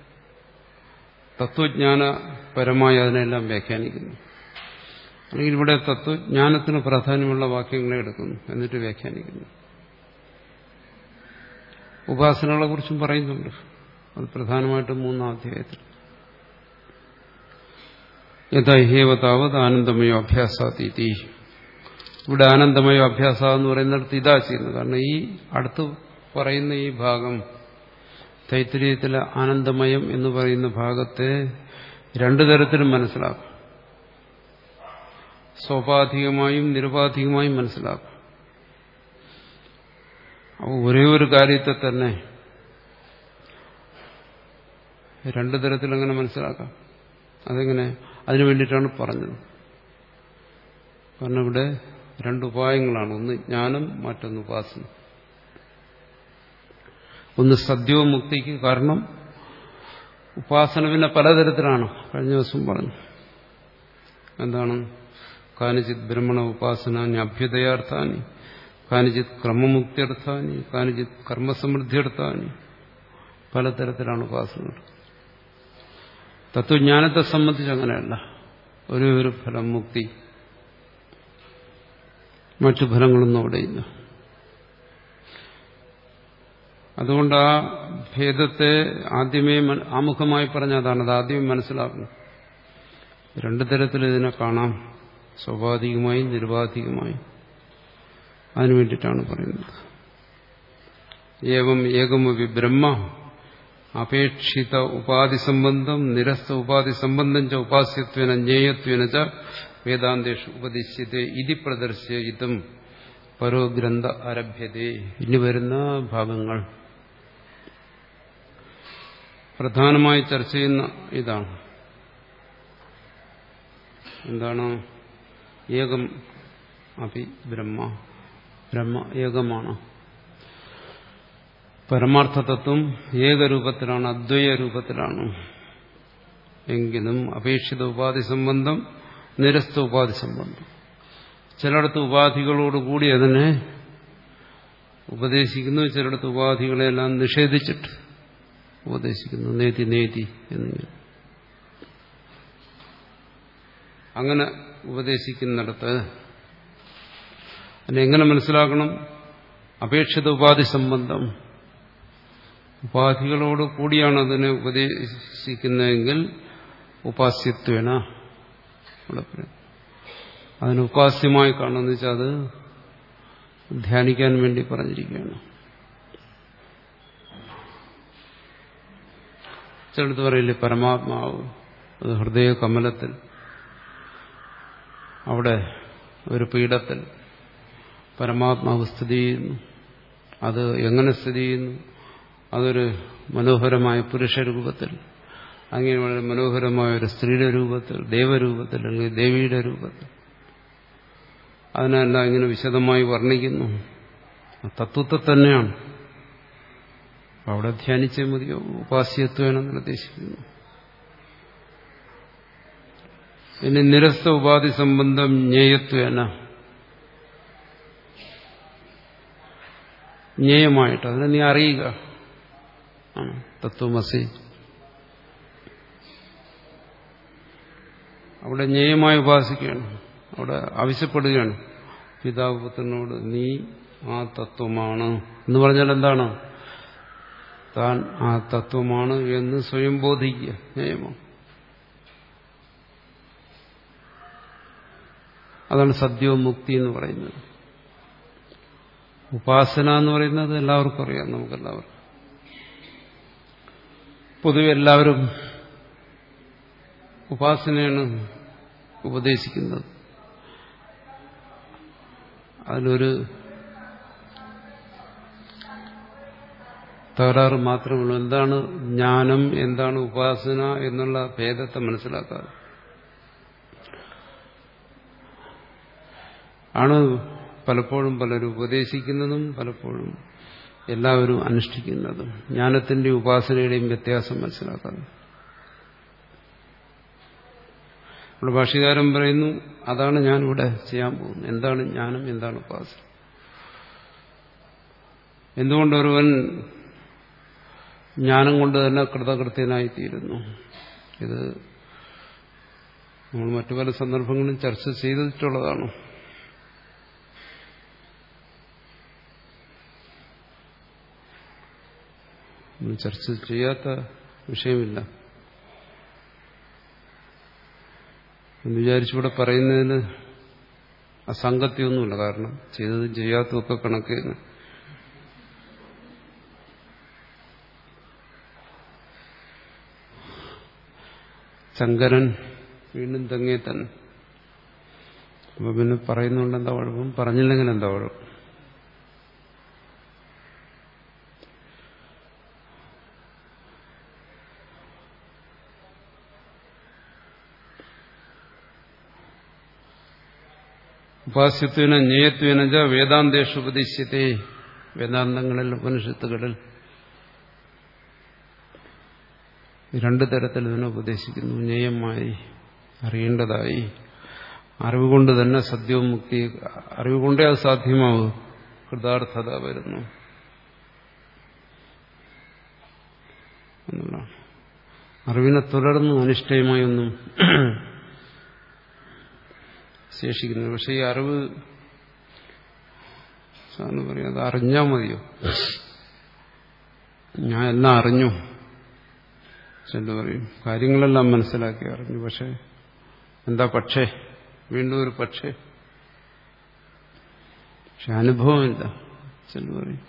തത്വജ്ഞാനപരമായി അതിനെല്ലാം വ്യാഖ്യാനിക്കുന്നു അല്ലെങ്കിൽ ഇവിടെ തത്വജ്ഞാനത്തിന് പ്രാധാന്യമുള്ള വാക്യങ്ങളെ എടുക്കുന്നു എന്നിട്ട് വ്യാഖ്യാനിക്കുന്നു ഉപാസനകളെ കുറിച്ചും പറയുന്നുണ്ട് അത് പ്രധാനമായിട്ടും മൂന്നാം അധ്യായത്തിൽ യഥേവ താവത് ആനന്ദമയോ അഭ്യാസാതീതി ഇവിടെ ആനന്ദമയോ അഭ്യാസ എന്ന് പറയുന്നിടത്ത് ഇതാ ചെയ്യുന്നത് കാരണം ഈ അടുത്ത് പറയുന്ന ഈ ഭാഗം തൈത്തിരീയത്തിലെ ആനന്ദമയം എന്ന് പറയുന്ന ഭാഗത്തെ രണ്ടു തരത്തിലും മനസ്സിലാക്കും സ്വാഭാവികമായും നിരുപാധികമായും മനസ്സിലാക്കും അപ്പോൾ ഒരേ ഒരു കാര്യത്തെ തന്നെ രണ്ടു തരത്തിലങ്ങനെ മനസ്സിലാക്കാം അതെങ്ങനെ അതിനു വേണ്ടിയിട്ടാണ് പറഞ്ഞത് കാരണം ഇവിടെ രണ്ട് ഉപായങ്ങളാണ് ഒന്ന് ജ്ഞാനം മറ്റൊന്ന് ഉപാസന ഒന്ന് സദ്യവും മുക്തിക്ക് കാരണം ഉപാസന പിന്നെ പലതരത്തിലാണ് കഴിഞ്ഞ ദിവസം പറഞ്ഞു എന്താണ് കാനിച്ചിത് ബ്രഹ്മണ ഉപാസന അഭ്യുദയാർത്ഥാനി കാനിജിത് ക്രമമുക്തിയർത്ഥാനി കാനിജിത് കർമ്മസമൃദ്ധിയർത്ഥാനി പലതരത്തിലാണ് ഉപാസനകൾ തത്വജ്ഞാനത്തെ സംബന്ധിച്ച് അങ്ങനെയല്ല ഒരു ഒരു ഫലം മുക്തി മറ്റു ഫലങ്ങളൊന്നും അവിടെയില്ല അതുകൊണ്ട് ആ ഭേദത്തെ ആദ്യമേ ആമുഖമായി പറഞ്ഞ അതാണ് അത് ആദ്യമേ മനസ്സിലാക്കണം രണ്ടു തരത്തിൽ ഇതിനെ കാണാം സ്വാഭാവികമായും നിരുപാധികമായും അതിനു വേണ്ടിയിട്ടാണ് പറയുന്നത് ഏവം ഏകമപി ബ്രഹ്മ അപേക്ഷിത ഉപാധി സംബന്ധം നിരസ്ത ഉപാധി സംബന്ധം ച ഉപാസ്യത്വന ജ്ഞേയത്വന ച വേദാന്തേഷു ഉപദിശ്യത്തെ ഇതി പ്രദർശയിതും പരോ ഗ്രന്ഥ ആരഭ്യതേ ഇനി വരുന്ന ഭാഗങ്ങൾ പ്രധാനമായി ചർച്ച ചെയ്യുന്ന ഇതാണ് എന്താണ് ഏകം അപി ബ്രഹ്മ ബ്രഹ്മ ഏകമാണ് പരമാർത്ഥ തത്വം ഏകരൂപത്തിലാണ് അദ്വൈയ രൂപത്തിലാണ് എങ്കിലും അപേക്ഷിത ഉപാധി സംബന്ധം നിരസ്ത ഉപാധി സംബന്ധം ചിലയിടത്ത് ഉപാധികളോടുകൂടി അതിനെ ഉപദേശിക്കുന്നു ചിലയിടത്ത് ഉപാധികളെല്ലാം നിഷേധിച്ചിട്ട് ഉപദേശിക്കുന്നു നേതി നേതി എന്നിങ്ങനെ അങ്ങനെ ഉപദേശിക്കുന്നിടത്ത് അതിനെങ്ങനെ മനസ്സിലാക്കണം അപേക്ഷിത ഉപാധി സംബന്ധം ഉപാധികളോട് കൂടിയാണ് അതിനെ ഉപദേശിക്കുന്നതെങ്കിൽ ഉപാസ്യത്വേന ഇവിടെ പറയും അതിന് ഉപാസ്യമായി കാണുമെന്ന് വെച്ചാൽ അത് ധ്യാനിക്കാൻ വേണ്ടി പറഞ്ഞിരിക്കുകയാണ് ചിലടത്ത് പറയില്ലേ പരമാത്മാവ് അത് ഹൃദയ കമലത്തിൽ അവിടെ ഒരു പീഠത്തിൽ പരമാത്മാവ് സ്ഥിതി ചെയ്യുന്നു അത് എങ്ങനെ സ്ഥിതി ചെയ്യുന്നു അതൊരു മനോഹരമായ പുരുഷരൂപത്തിൽ അങ്ങനെ വളരെ മനോഹരമായ ഒരു സ്ത്രീയുടെ രൂപത്തിൽ ദേവരൂപത്തിൽ അല്ലെങ്കിൽ ദേവിയുടെ രൂപത്തിൽ അതിനെല്ലാം ഇങ്ങനെ വിശദമായി വർണ്ണിക്കുന്നു തത്വത്തെ തന്നെയാണ് അവിടെ ധ്യാനിച്ചേ മതിയോ ഉപാസ്യത്വം നിർദ്ദേശിക്കുന്നു ഇനി നിരസ്ത ഉപാധി സംബന്ധം ജ്ഞേയത്വേന ജ്ഞേയമായിട്ട് അതിനെ നീ അറിയുക തത്വമസി അവിടെ ജ്ഞേയമായി ഉപാസിക്കുകയാണ് അവിടെ ആവശ്യപ്പെടുകയാണ് പിതാവ് പുത്രനോട് നീ ആ തത്വമാണ് എന്ന് പറഞ്ഞാൽ എന്താണ് താൻ ആ തത്വമാണ് എന്ന് സ്വയം ബോധിക്കുക ജ്ഞേയമാണ് അതാണ് സദ്യവും മുക്തി എന്ന് പറയുന്നത് ഉപാസന എന്ന് പറയുന്നത് എല്ലാവർക്കും അറിയാം നമുക്കെല്ലാവർക്കും പൊതുവെ എല്ലാവരും ഉപാസനയാണ് ഉപദേശിക്കുന്നത് അതിലൊരു തകരാറ് മാത്രമുള്ളൂ എന്താണ് ജ്ഞാനം എന്താണ് ഉപാസന എന്നുള്ള ഭേദത്തെ മനസ്സിലാക്കാതെ ആണ് പലപ്പോഴും പലരും ഉപദേശിക്കുന്നതും പലപ്പോഴും എല്ലാവരും അനുഷ്ഠിക്കുന്നതും ജ്ഞാനത്തിന്റെയും ഉപാസനയുടെയും വ്യത്യാസം മനസ്സിലാക്കാതെ ഇവിടെ ഭാഷകാരൻ പറയുന്നു അതാണ് ഞാനിവിടെ ചെയ്യാൻ പോകുന്നത് എന്താണ് ജ്ഞാനം എന്താണ് ഉപാസന എന്തുകൊണ്ടൊരുവൻ ജ്ഞാനം കൊണ്ട് തന്നെ കൃതകൃത്യനായിത്തീരുന്നു ഇത് നമ്മൾ മറ്റു പല സന്ദർഭങ്ങളും ചർച്ച ചെയ്തിട്ടുള്ളതാണ് ചർച്ച ചെയ്യാത്ത വിഷയമില്ല എന്ന് വിചാരിച്ചിവിടെ പറയുന്നതിന് അസംഗത്യമൊന്നുമില്ല കാരണം ചെയ്തതും ചെയ്യാത്തതൊക്കെ കണക്കിന് ശങ്കരൻ വീണ്ടും തെങ്ങേ തന്നെ അപ്പൊ പിന്നെ പറയുന്നുണ്ട് എന്താ കുഴപ്പം പറഞ്ഞില്ലെങ്കിൽ എന്താ കുഴപ്പം ഉപാസ്യത്വന ജ്ഞേയത്വന വേദാന്തേഷു ഉപദേശിച്ചതേ വേദാന്തങ്ങളിൽ ഉപനിഷത്തുകളിൽ രണ്ടു തരത്തിൽ ഇതിനെ ഉപദേശിക്കുന്നു ജ്ഞേയമായി അറിയേണ്ടതായി അറിവുകൊണ്ട് തന്നെ സത്യവും മുക്തി അറിവുകൊണ്ടേ അത് സാധ്യമാവൂ കൃതാർത്ഥത വരുന്നു എന്നുള്ളതാണ് അറിവിനെ തുടർന്ന് അനിഷ്ടയമായി ഒന്നും ശേഷിക്കുന്നു പക്ഷെ ഈ അറിവ് സാറിന് പറയാം അത് അറിഞ്ഞാൽ മതിയോ ഞാൻ എല്ലാം അറിഞ്ഞു ചെല്ലു പറയും കാര്യങ്ങളെല്ലാം മനസ്സിലാക്കി അറിഞ്ഞു പക്ഷെ എന്താ പക്ഷേ വീണ്ടും ഒരു പക്ഷേ പക്ഷെ അനുഭവമില്ല ചെല്ലു പറയും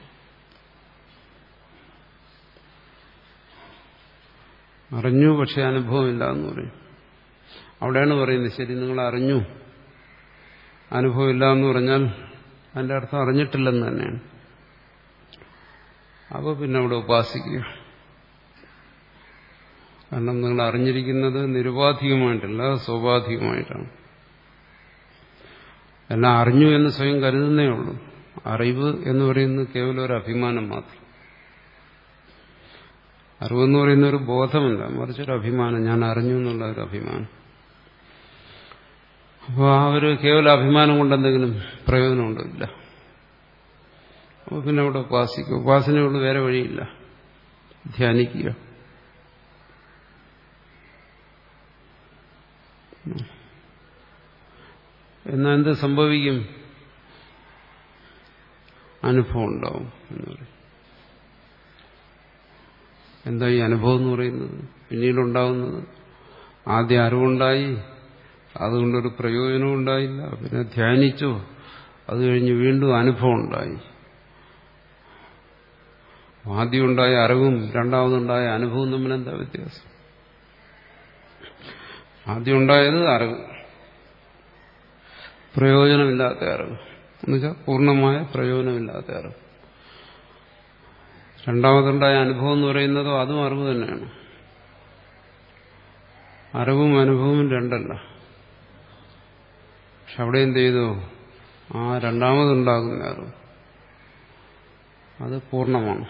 അറിഞ്ഞു പക്ഷെ അനുഭവമില്ല എന്ന് പറയും അവിടെയാണ് പറയുന്നത് ശരി നിങ്ങൾ അറിഞ്ഞു അനുഭവമില്ല എന്ന് പറഞ്ഞാൽ അതിന്റെ അർത്ഥം അറിഞ്ഞിട്ടില്ലെന്ന് തന്നെയാണ് അപ്പോൾ പിന്നെ അവിടെ ഉപാസിക്കുക കാരണം നിങ്ങൾ അറിഞ്ഞിരിക്കുന്നത് നിരുപാധികമായിട്ടല്ല സ്വാഭാവികമായിട്ടാണ് എല്ലാം അറിഞ്ഞു എന്ന് സ്വയം കരുതുന്നേ ഉള്ളൂ അറിവ് എന്ന് പറയുന്നത് കേവലം ഒരു അഭിമാനം മാത്രം അറിവെന്ന് പറയുന്ന ഒരു ബോധമല്ല മറിച്ചൊരു അഭിമാനം ഞാൻ അറിഞ്ഞു എന്നുള്ള ഒരു അഭിമാനം അപ്പോൾ ആ ഒരു കേവല അഭിമാനം കൊണ്ടെന്തെങ്കിലും പ്രയോജനമുണ്ടോ ഇല്ല അപ്പോൾ പിന്നെ അവിടെ ഉപാസിക്കുക ഉപാസനയുള്ള വേറെ വഴിയില്ല ധ്യാനിക്കുക എന്നാൽ എന്ത് സംഭവിക്കും അനുഭവം ഉണ്ടാവും എന്ന് പറയും എന്താ ഈ അനുഭവം എന്ന് പറയുന്നത് പിന്നീടുണ്ടാവുന്നത് ആദ്യം അറിവുണ്ടായി അതുകൊണ്ടൊരു പ്രയോജനം ഉണ്ടായില്ല പിന്നെ ധ്യാനിച്ചു അത് കഴിഞ്ഞ് വീണ്ടും അനുഭവം ഉണ്ടായി ആദ്യം ഉണ്ടായ അറിവും രണ്ടാമതുണ്ടായ അനുഭവവും തമ്മിൽ എന്താ വ്യത്യാസം ആദ്യം ഉണ്ടായത് അറിവ് പ്രയോജനമില്ലാത്ത അറിവ് എന്നുവെച്ചാൽ പൂർണ്ണമായ പ്രയോജനമില്ലാത്ത അറിവ് രണ്ടാമതുണ്ടായ അനുഭവം എന്ന് പറയുന്നതോ അതും അറിവ് തന്നെയാണ് അറിവും അനുഭവവും രണ്ടല്ല പക്ഷെ അവിടെ എന്ത് ചെയ്തു ആ രണ്ടാമതുണ്ടാകുന്ന അറിവ് അത് പൂർണ്ണമാണ്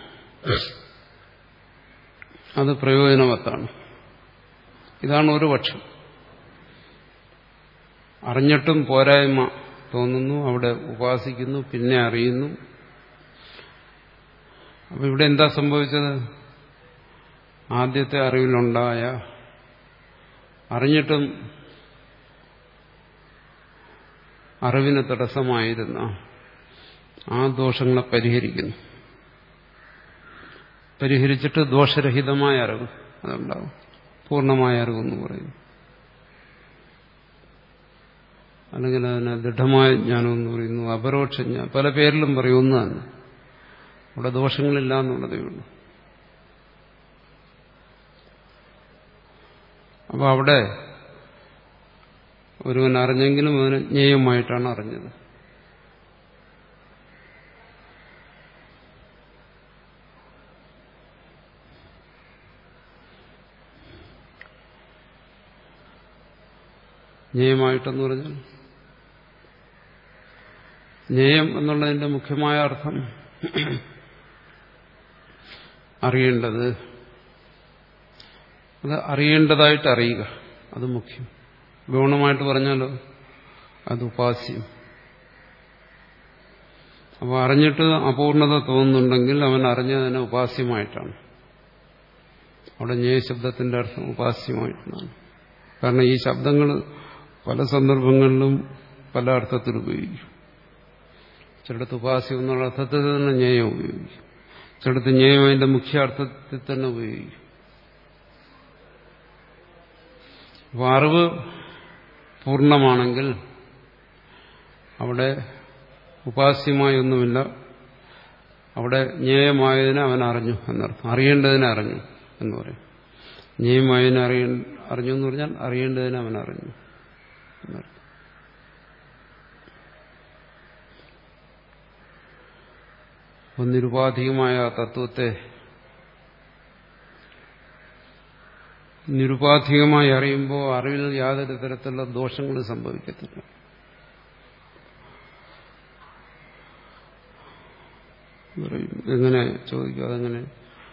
അത് പ്രയോജനവത്താണ് ഇതാണ് ഒരു പക്ഷം അറിഞ്ഞിട്ടും പോരായ്മ തോന്നുന്നു അവിടെ ഉപാസിക്കുന്നു പിന്നെ അറിയുന്നു അപ്പൊ ഇവിടെ എന്താ സംഭവിച്ചത് ആദ്യത്തെ അറിവിലുണ്ടായ അറിഞ്ഞിട്ടും അറിവിന് തടസ്സമായിരുന്ന ആ ദോഷങ്ങളെ പരിഹരിക്കുന്നു പരിഹരിച്ചിട്ട് ദോഷരഹിതമായ അറിവ് അതുണ്ടാവും പൂർണ്ണമായ അറിവെന്ന് പറയുന്നു അല്ലെങ്കിൽ അതിനെ ദൃഢമായ ജ്ഞാനം എന്ന് പറയുന്നു അപരോക്ഷ ജ്ഞാനം പല പേരിലും പറയും ഒന്ന് തന്നെ അവിടെ ദോഷങ്ങളില്ല എന്നുള്ളതേ ഉള്ളൂ അപ്പോൾ അവിടെ ഒരുവൻ അറിഞ്ഞെങ്കിലും അവന് ജ്ഞേയമായിട്ടാണ് അറിഞ്ഞത് ജ്ഞേയമായിട്ടെന്ന് പറഞ്ഞാൽ ജ്ഞേയം എന്നുള്ളതിന്റെ മുഖ്യമായ അർത്ഥം അറിയേണ്ടത് അത് അറിയേണ്ടതായിട്ട് അറിയുക അത് മുഖ്യം ഗൗണമായിട്ട് പറഞ്ഞാലോ അത് ഉപാസ്യം അപ്പോൾ അറിഞ്ഞിട്ട് അപൂർണത തോന്നുന്നുണ്ടെങ്കിൽ അവൻ അറിഞ്ഞതിനെ ഉപാസ്യമായിട്ടാണ് അവിടെ ജ്ഞേയ ശബ്ദത്തിന്റെ അർത്ഥം ഉപാസ്യമായിട്ടാണ് കാരണം ഈ ശബ്ദങ്ങൾ പല സന്ദർഭങ്ങളിലും പല അർത്ഥത്തിൽ ഉപയോഗിക്കും ചിലടത്ത് ഉപാസ്യം എന്നുള്ള അർത്ഥത്തിൽ തന്നെ ജ്ഞേയം ഉപയോഗിക്കും ചിലടത്ത് ജ്ഞേയം അതിന്റെ മുഖ്യ അർത്ഥത്തിൽ തന്നെ ഉപയോഗിക്കും അപ്പോൾ അറിവ് പൂർണ്ണമാണെങ്കിൽ അവിടെ ഉപാസ്യമായൊന്നുമില്ല അവിടെ ജ്ഞേയമായതിനെ അവൻ അറിഞ്ഞു എന്നർത്ഥം അറിയേണ്ടതിനെ അറിഞ്ഞു എന്ന് പറയും ജ്ഞേയമായതിനെ അറിയ അറിഞ്ഞു എന്ന് പറഞ്ഞാൽ അറിയേണ്ടതിനെ അവൻ അറിഞ്ഞു എന്നർത്ഥം നിരുപാധികമായ തത്വത്തെ നിരുപാധികമായി അറിയുമ്പോൾ അറിവിൽ യാതൊരു തരത്തിലുള്ള ദോഷങ്ങളും സംഭവിക്കത്തില്ല എങ്ങനെ ചോദിക്കും അതെങ്ങനെ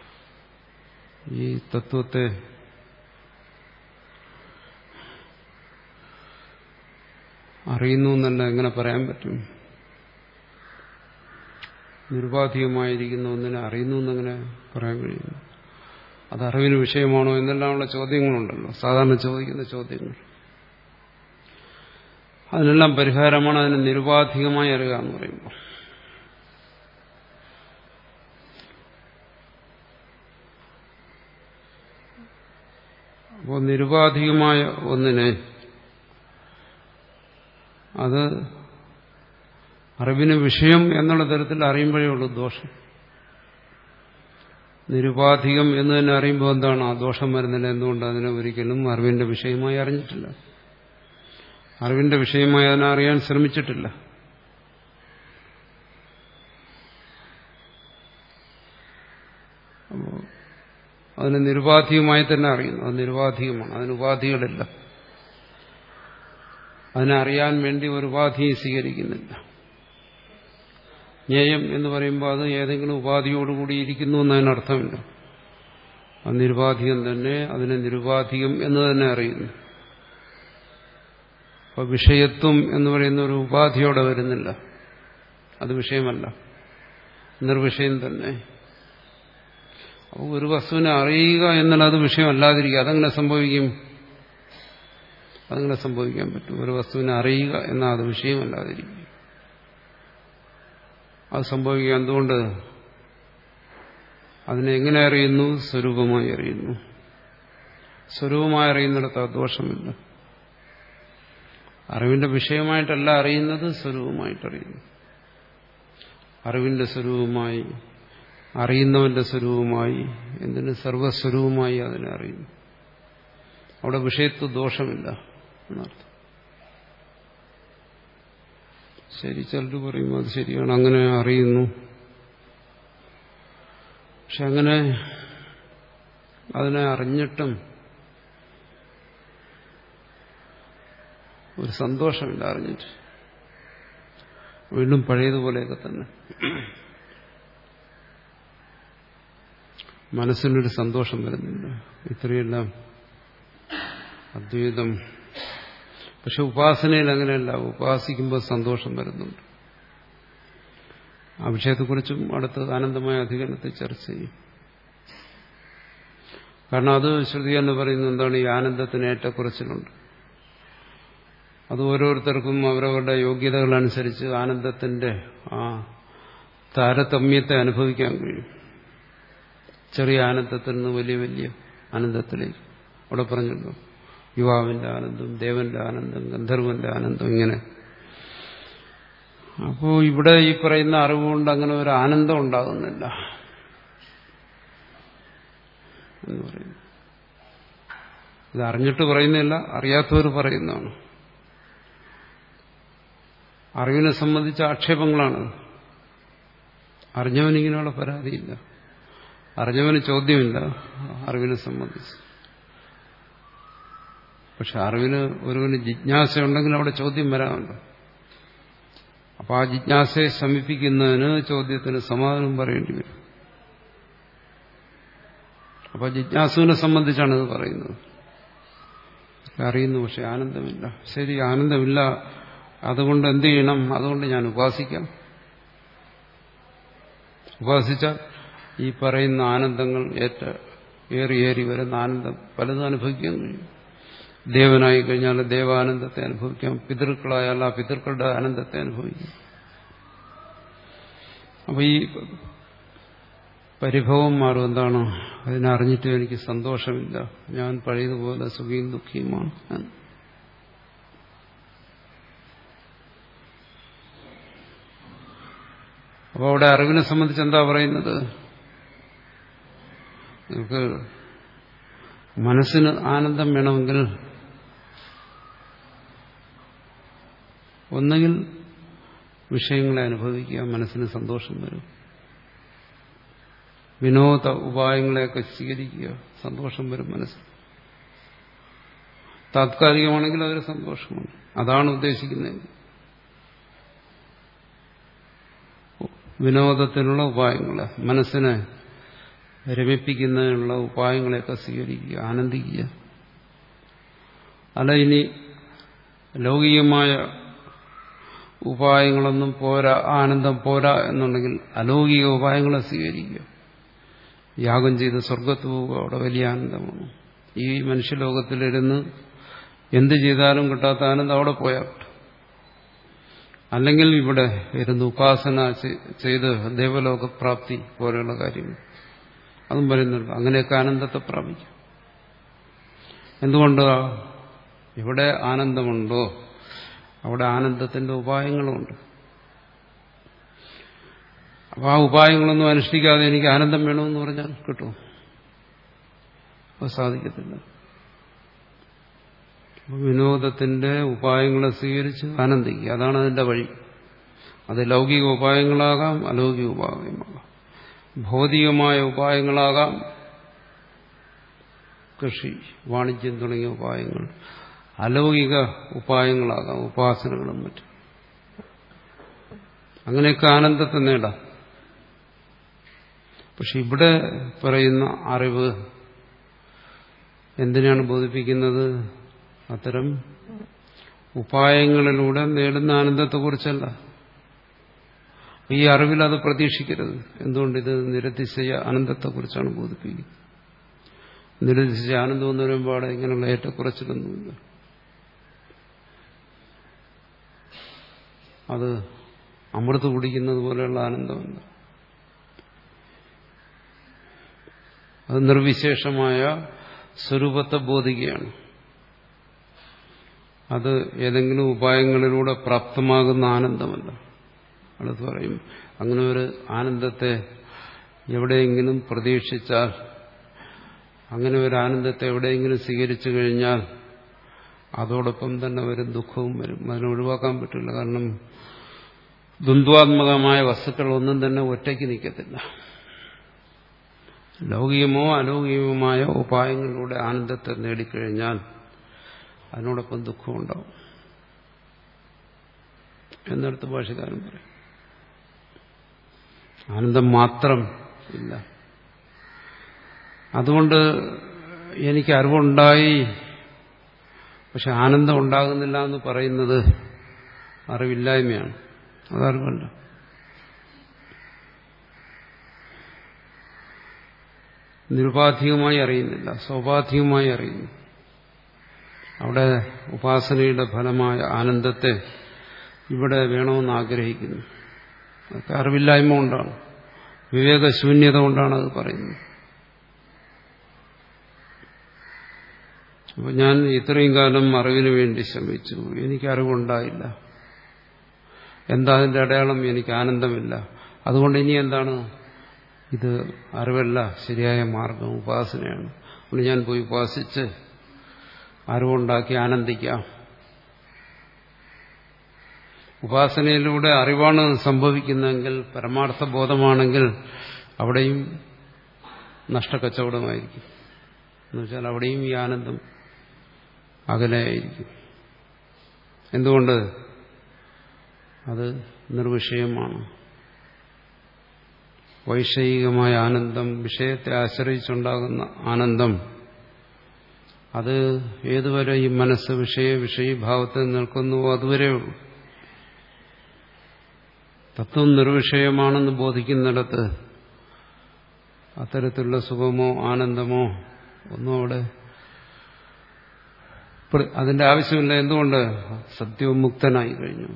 ഈ തത്വത്തെ അറിയുന്നു എന്നല്ല എങ്ങനെ പറയാൻ പറ്റും നിരുപാധികമായിരിക്കുന്ന ഒന്നിനെ അറിയുന്നു എന്നങ്ങനെ പറയാൻ കഴിയുന്നു അത് അറിവിന് വിഷയമാണോ എന്നെല്ലാമുള്ള ചോദ്യങ്ങളുണ്ടല്ലോ സാധാരണ ചോദിക്കുന്ന ചോദ്യങ്ങൾ അതിനെല്ലാം പരിഹാരമാണ് അതിനെ നിരുപാധികമായി അറിയുക എന്ന് പറയുമ്പോൾ അപ്പോൾ നിരുപാധികമായ ഒന്നിനെ അത് അറിവിന് വിഷയം എന്നുള്ള തരത്തിൽ അറിയുമ്പോഴേ ഉള്ളൂ ദോഷം നിരുപാധികം എന്ന് തന്നെ അറിയുമ്പോൾ എന്താണ് ആ ദോഷം വരുന്നില്ല എന്തുകൊണ്ട് അതിനെ ഒരിക്കലും അറിവിന്റെ വിഷയമായി അറിഞ്ഞിട്ടില്ല അറിവിന്റെ വിഷയമായി അതിനെ അറിയാൻ ശ്രമിച്ചിട്ടില്ല അപ്പോൾ അതിന് നിരുപാധികമായി തന്നെ അറിയുന്നു അത് നിരുപാധികമാണ് അതിന് ഉപാധികളില്ല അതിനെ അറിയാൻ വേണ്ടി ഒരു ഉപാധിയും സ്വീകരിക്കുന്നില്ല ജ്ഞേയം എന്ന് പറയുമ്പോൾ അത് ഏതെങ്കിലും ഉപാധിയോടുകൂടി ഇരിക്കുന്നു എന്നതിനർത്ഥമില്ല അത് നിരുപാധികം തന്നെ അതിനെ നിരുപാധികം എന്ന് തന്നെ അറിയുന്നു അപ്പൊ വിഷയത്വം എന്ന് പറയുന്ന ഒരു ഉപാധിയോടെ വരുന്നില്ല അത് വിഷയമല്ല നിർവിഷയം തന്നെ അപ്പോൾ ഒരു വസ്തുവിനെ അറിയുക എന്നാൽ അത് വിഷയമല്ലാതിരിക്കുക അതെങ്ങനെ സംഭവിക്കും അതങ്ങനെ സംഭവിക്കാൻ പറ്റും ഒരു വസ്തുവിനെ അറിയുക എന്നാൽ അത് വിഷയമല്ലാതിരിക്കും അത് സംഭവിക്കുക എന്തുകൊണ്ട് അതിനെ എങ്ങനെ അറിയുന്നു സ്വരൂപമായി അറിയുന്നു സ്വരൂപമായി അറിയുന്നിടത്ത് ആ ദോഷമില്ല അറിവിന്റെ വിഷയമായിട്ടല്ല അറിയുന്നത് സ്വരൂപമായിട്ടറിയുന്നു അറിവിന്റെ സ്വരൂപമായി അറിയുന്നവന്റെ സ്വരൂപമായി എന്തിന് സർവസ്വരൂപമായി അതിനെ അറിയുന്നു അവിടെ വിഷയത്വ ദോഷമില്ല എന്നർത്ഥം ശരി ചിലർ പറയും അത് ശരിയാണ് അങ്ങനെ അറിയുന്നു പക്ഷെ അങ്ങനെ അതിനെ അറിഞ്ഞിട്ടും ഒരു സന്തോഷമില്ല അറിഞ്ഞിട്ട് വീണ്ടും പഴയതുപോലെയൊക്കെ തന്നെ മനസ്സിനൊരു സന്തോഷം വരുന്നില്ല ഇത്രയെല്ലാം അദ്വൈതം പക്ഷെ ഉപാസനയിൽ അങ്ങനെയല്ല ഉപാസിക്കുമ്പോൾ സന്തോഷം വരുന്നുണ്ട് ആ വിഷയത്തെക്കുറിച്ചും അടുത്ത ആനന്ദമായ അധികരണത്തിൽ ചർച്ച ചെയ്യും കാരണം അത് ശ്രുതി എന്ന് പറയുന്നത് എന്താണ് ഈ ആനന്ദത്തിന് ഏറ്റക്കുറച്ചിലുണ്ട് അത് ഓരോരുത്തർക്കും അവരവരുടെ യോഗ്യതകളനുസരിച്ച് ആനന്ദത്തിന്റെ ആ താരതമ്യത്തെ അനുഭവിക്കാൻ കഴിയും ചെറിയ ആനന്ദത്തിൽ നിന്ന് വലിയ വലിയ ആനന്ദത്തിലേക്ക് അവിടെ പറഞ്ഞല്ലോ യുവാവിന്റെ ആനന്ദം ദേവന്റെ ആനന്ദം ഗന്ധർവന്റെ ആനന്ദം ഇങ്ങനെ അപ്പോൾ ഇവിടെ ഈ പറയുന്ന അറിവുകൊണ്ട് അങ്ങനെ ഒരു ആനന്ദം ഉണ്ടാകുന്നില്ല എന്ന് പറയുന്നു ഇത് അറിഞ്ഞിട്ട് പറയുന്നില്ല അറിയാത്തവർ പറയുന്നതാണ് അറിവിനെ സംബന്ധിച്ച ആക്ഷേപങ്ങളാണ് അറിഞ്ഞവനിങ്ങനെയുള്ള പരാതിയില്ല അറിഞ്ഞവന് ചോദ്യമില്ല അറിവിനെ സംബന്ധിച്ച് പക്ഷെ അറിവിന് ഒരുവന് ജിജ്ഞാസ ഉണ്ടെങ്കിൽ അവിടെ ചോദ്യം വരാമല്ലോ അപ്പൊ ആ ജിജ്ഞാസയെ സമീപിക്കുന്നതിന് ചോദ്യത്തിന് സമാധാനം പറയേണ്ടി വരും അപ്പൊ ജിജ്ഞാസുവിനെ സംബന്ധിച്ചാണ് ഇത് പറയുന്നത് അറിയുന്നു പക്ഷെ ആനന്ദമില്ല ശരി ആനന്ദമില്ല അതുകൊണ്ട് എന്ത് ചെയ്യണം അതുകൊണ്ട് ഞാൻ ഉപാസിക്കാം ഉപാസിച്ചാൽ ഈ പറയുന്ന ആനന്ദങ്ങൾ ഏറ്റ ഏറി ഏറി വരുന്ന ആനന്ദം പലതും അനുഭവിക്കാൻ കഴിയും ദേവനായി കഴിഞ്ഞാൽ ദേവാനന്ദത്തെ അനുഭവിക്കാം പിതൃക്കളായാൽ ആ പിതൃക്കളുടെ ആനന്ദത്തെ അനുഭവിക്കാം അപ്പൊ ഈ പരിഭവം മാറും എന്താണ് അതിനറിഞ്ഞിട്ട് എനിക്ക് സന്തോഷമില്ല ഞാൻ പഴയതുപോലെ സുഖിയും ദുഃഖിയുമാണ് അപ്പോൾ അവിടെ അറിവിനെ സംബന്ധിച്ച് എന്താ പറയുന്നത് നമുക്ക് മനസ്സിന് ആനന്ദം വേണമെങ്കിൽ ഒന്നുകിൽ വിഷയങ്ങളെ അനുഭവിക്കുക മനസ്സിന് സന്തോഷം വരും വിനോദ ഉപായങ്ങളെയൊക്കെ സ്വീകരിക്കുക സന്തോഷം വരും മനസ്സിൽ താത്കാലികമാണെങ്കിൽ അതൊരു സന്തോഷമാണ് അതാണ് ഉദ്ദേശിക്കുന്നത് വിനോദത്തിനുള്ള ഉപായങ്ങൾ മനസ്സിനെ രമിപ്പിക്കുന്നതിനുള്ള ഉപായങ്ങളെയൊക്കെ സ്വീകരിക്കുക ആനന്ദിക്കുക അല്ല ഇനി ലൗകികമായ ഉപായങ്ങളൊന്നും പോരാ ആനന്ദം പോരാ എന്നുണ്ടെങ്കിൽ അലൗകിക ഉപായങ്ങളെ സ്വീകരിക്കുക യാഗം ചെയ്ത് സ്വർഗത്ത് പോവുക അവിടെ വലിയ ആനന്ദമാണ് ഈ മനുഷ്യലോകത്തിലിരുന്ന് എന്ത് ചെയ്താലും കിട്ടാത്ത ആനന്ദം അവിടെ പോയാൽ കിട്ടും അല്ലെങ്കിൽ ഇവിടെ ഇരുന്ന് ഉപാസന ചെയ്ത് ദേവലോകപ്രാപ്തി പോലെയുള്ള കാര്യങ്ങൾ അതും പറയുന്നുണ്ട് അങ്ങനെയൊക്കെ ആനന്ദത്തെ പ്രാപിക്കും എന്തുകൊണ്ട് ഇവിടെ ആനന്ദമുണ്ടോ അവിടെ ആനന്ദത്തിന്റെ ഉപായങ്ങളുമുണ്ട് അപ്പോൾ ആ ഉപായങ്ങളൊന്നും അനുഷ്ഠിക്കാതെ എനിക്ക് ആനന്ദം വേണമെന്ന് പറഞ്ഞാൽ കിട്ടും അത് സാധിക്കത്തില്ല വിനോദത്തിന്റെ ഉപായങ്ങളെ സ്വീകരിച്ച് ആനന്ദിക്കുക അതാണ് അതിന്റെ വഴി അത് ലൗകിക ഉപായങ്ങളാകാം അലൗകിക ഉപായമാകാം ഭൗതികമായ ഉപായങ്ങളാകാം കൃഷി വാണിജ്യം തുടങ്ങിയ ഉപായങ്ങൾ അലൗകിക ഉപായങ്ങളാകാം ഉപാസനകളും മറ്റും അങ്ങനെയൊക്കെ ആനന്ദത്തെ നേടാം പക്ഷെ ഇവിടെ പറയുന്ന അറിവ് എന്തിനാണ് ബോധിപ്പിക്കുന്നത് അത്തരം ഉപായങ്ങളിലൂടെ നേടുന്ന ആനന്ദത്തെക്കുറിച്ചല്ല ഈ അറിവിൽ അത് പ്രതീക്ഷിക്കരുത് എന്തുകൊണ്ട് ഇത് നിരതിശയ ആനന്ദത്തെക്കുറിച്ചാണ് ബോധിപ്പിക്കുന്നത് നിരതിശയ ആനന്ദം എന്ന് വരുമ്പോൾ ഇങ്ങനെയുള്ള ഏറ്റക്കുറച്ചിലൊന്നുമില്ല അത് അമൃത് കുടിക്കുന്നത് പോലെയുള്ള ആനന്ദമല്ല അത് നിർവിശേഷമായ സ്വരൂപത്തെ ബോധിക്കുകയാണ് അത് ഏതെങ്കിലും ഉപായങ്ങളിലൂടെ പ്രാപ്തമാകുന്ന ആനന്ദമല്ല അടുത്ത് പറയും അങ്ങനെ ഒരു ആനന്ദത്തെ എവിടെയെങ്കിലും പ്രതീക്ഷിച്ചാൽ അങ്ങനെ ഒരു ആനന്ദത്തെ എവിടെയെങ്കിലും സ്വീകരിച്ചു കഴിഞ്ഞാൽ അതോടൊപ്പം തന്നെ വരും ദുഃഖവും വരും അതിനെ ഒഴിവാക്കാൻ പറ്റില്ല കാരണം ദ്വന്ദ്വാത്മകമായ വസ്തുക്കളൊന്നും തന്നെ ഒറ്റയ്ക്ക് നിൽക്കത്തില്ല ലൗകികമോ അലൗകികവുമായ ഉപായങ്ങളിലൂടെ ആനന്ദത്തെ നേടിക്കഴിഞ്ഞാൽ അതിനോടൊപ്പം ദുഃഖമുണ്ടാവും എന്നിടത്ത് ഭാഷകാരൻ പറയും ആനന്ദം മാത്രം ഇല്ല അതുകൊണ്ട് എനിക്ക് അറിവുണ്ടായി പക്ഷെ ആനന്ദം ഉണ്ടാകുന്നില്ല എന്ന് പറയുന്നത് അറിവില്ലായ്മയാണ് അതറിവല്ല നിരുപാധികമായി അറിയുന്നില്ല സ്വാഭാധികമായി അറിയുന്നു അവിടെ ഉപാസനയുടെ ഫലമായ ആനന്ദത്തെ ഇവിടെ വേണമെന്ന് ആഗ്രഹിക്കുന്നു അതൊക്കെ അറിവില്ലായ്മ കൊണ്ടാണ് വിവേകശൂന്യത കൊണ്ടാണ് അത് പറയുന്നത് അപ്പോൾ ഞാൻ ഇത്രയും കാലം അറിവിന് വേണ്ടി ശ്രമിച്ചു എനിക്ക് അറിവുണ്ടായില്ല എന്താ അതിന്റെ അടയാളം എനിക്ക് ആനന്ദമില്ല അതുകൊണ്ട് ഇനി എന്താണ് ഇത് അറിവല്ല ശരിയായ മാർഗം ഉപാസനയാണ് അതുകൊണ്ട് ഞാൻ പോയി ഉപാസിച്ച് അറിവുണ്ടാക്കി ആനന്ദിക്കാം ഉപാസനയിലൂടെ അറിവാണ് സംഭവിക്കുന്നതെങ്കിൽ പരമാർത്ഥ ബോധമാണെങ്കിൽ അവിടെയും നഷ്ടക്കച്ചവടമായിരിക്കും എന്നുവെച്ചാൽ അവിടെയും ഈ ആനന്ദം അകലെയായിരിക്കും എന്തുകൊണ്ട് അത് നിർവിഷയമാണ് വൈഷയികമായ ആനന്ദം വിഷയത്തെ ആശ്രയിച്ചുണ്ടാകുന്ന ആനന്ദം അത് ഏതുവരെ ഈ മനസ്സ് വിഷയ വിഷയീഭാവത്തിൽ നിൽക്കുന്നുവോ അതുവരെ ഉള്ളൂ തത്വം നിർവിഷയമാണെന്ന് ബോധിക്കുന്നിടത്ത് അത്തരത്തിലുള്ള സുഖമോ ആനന്ദമോ ഒന്നും അവിടെ അതിന്റെ ആവശ്യമില്ല എന്തുകൊണ്ട് സത്യവും മുക്തനായി കഴിഞ്ഞു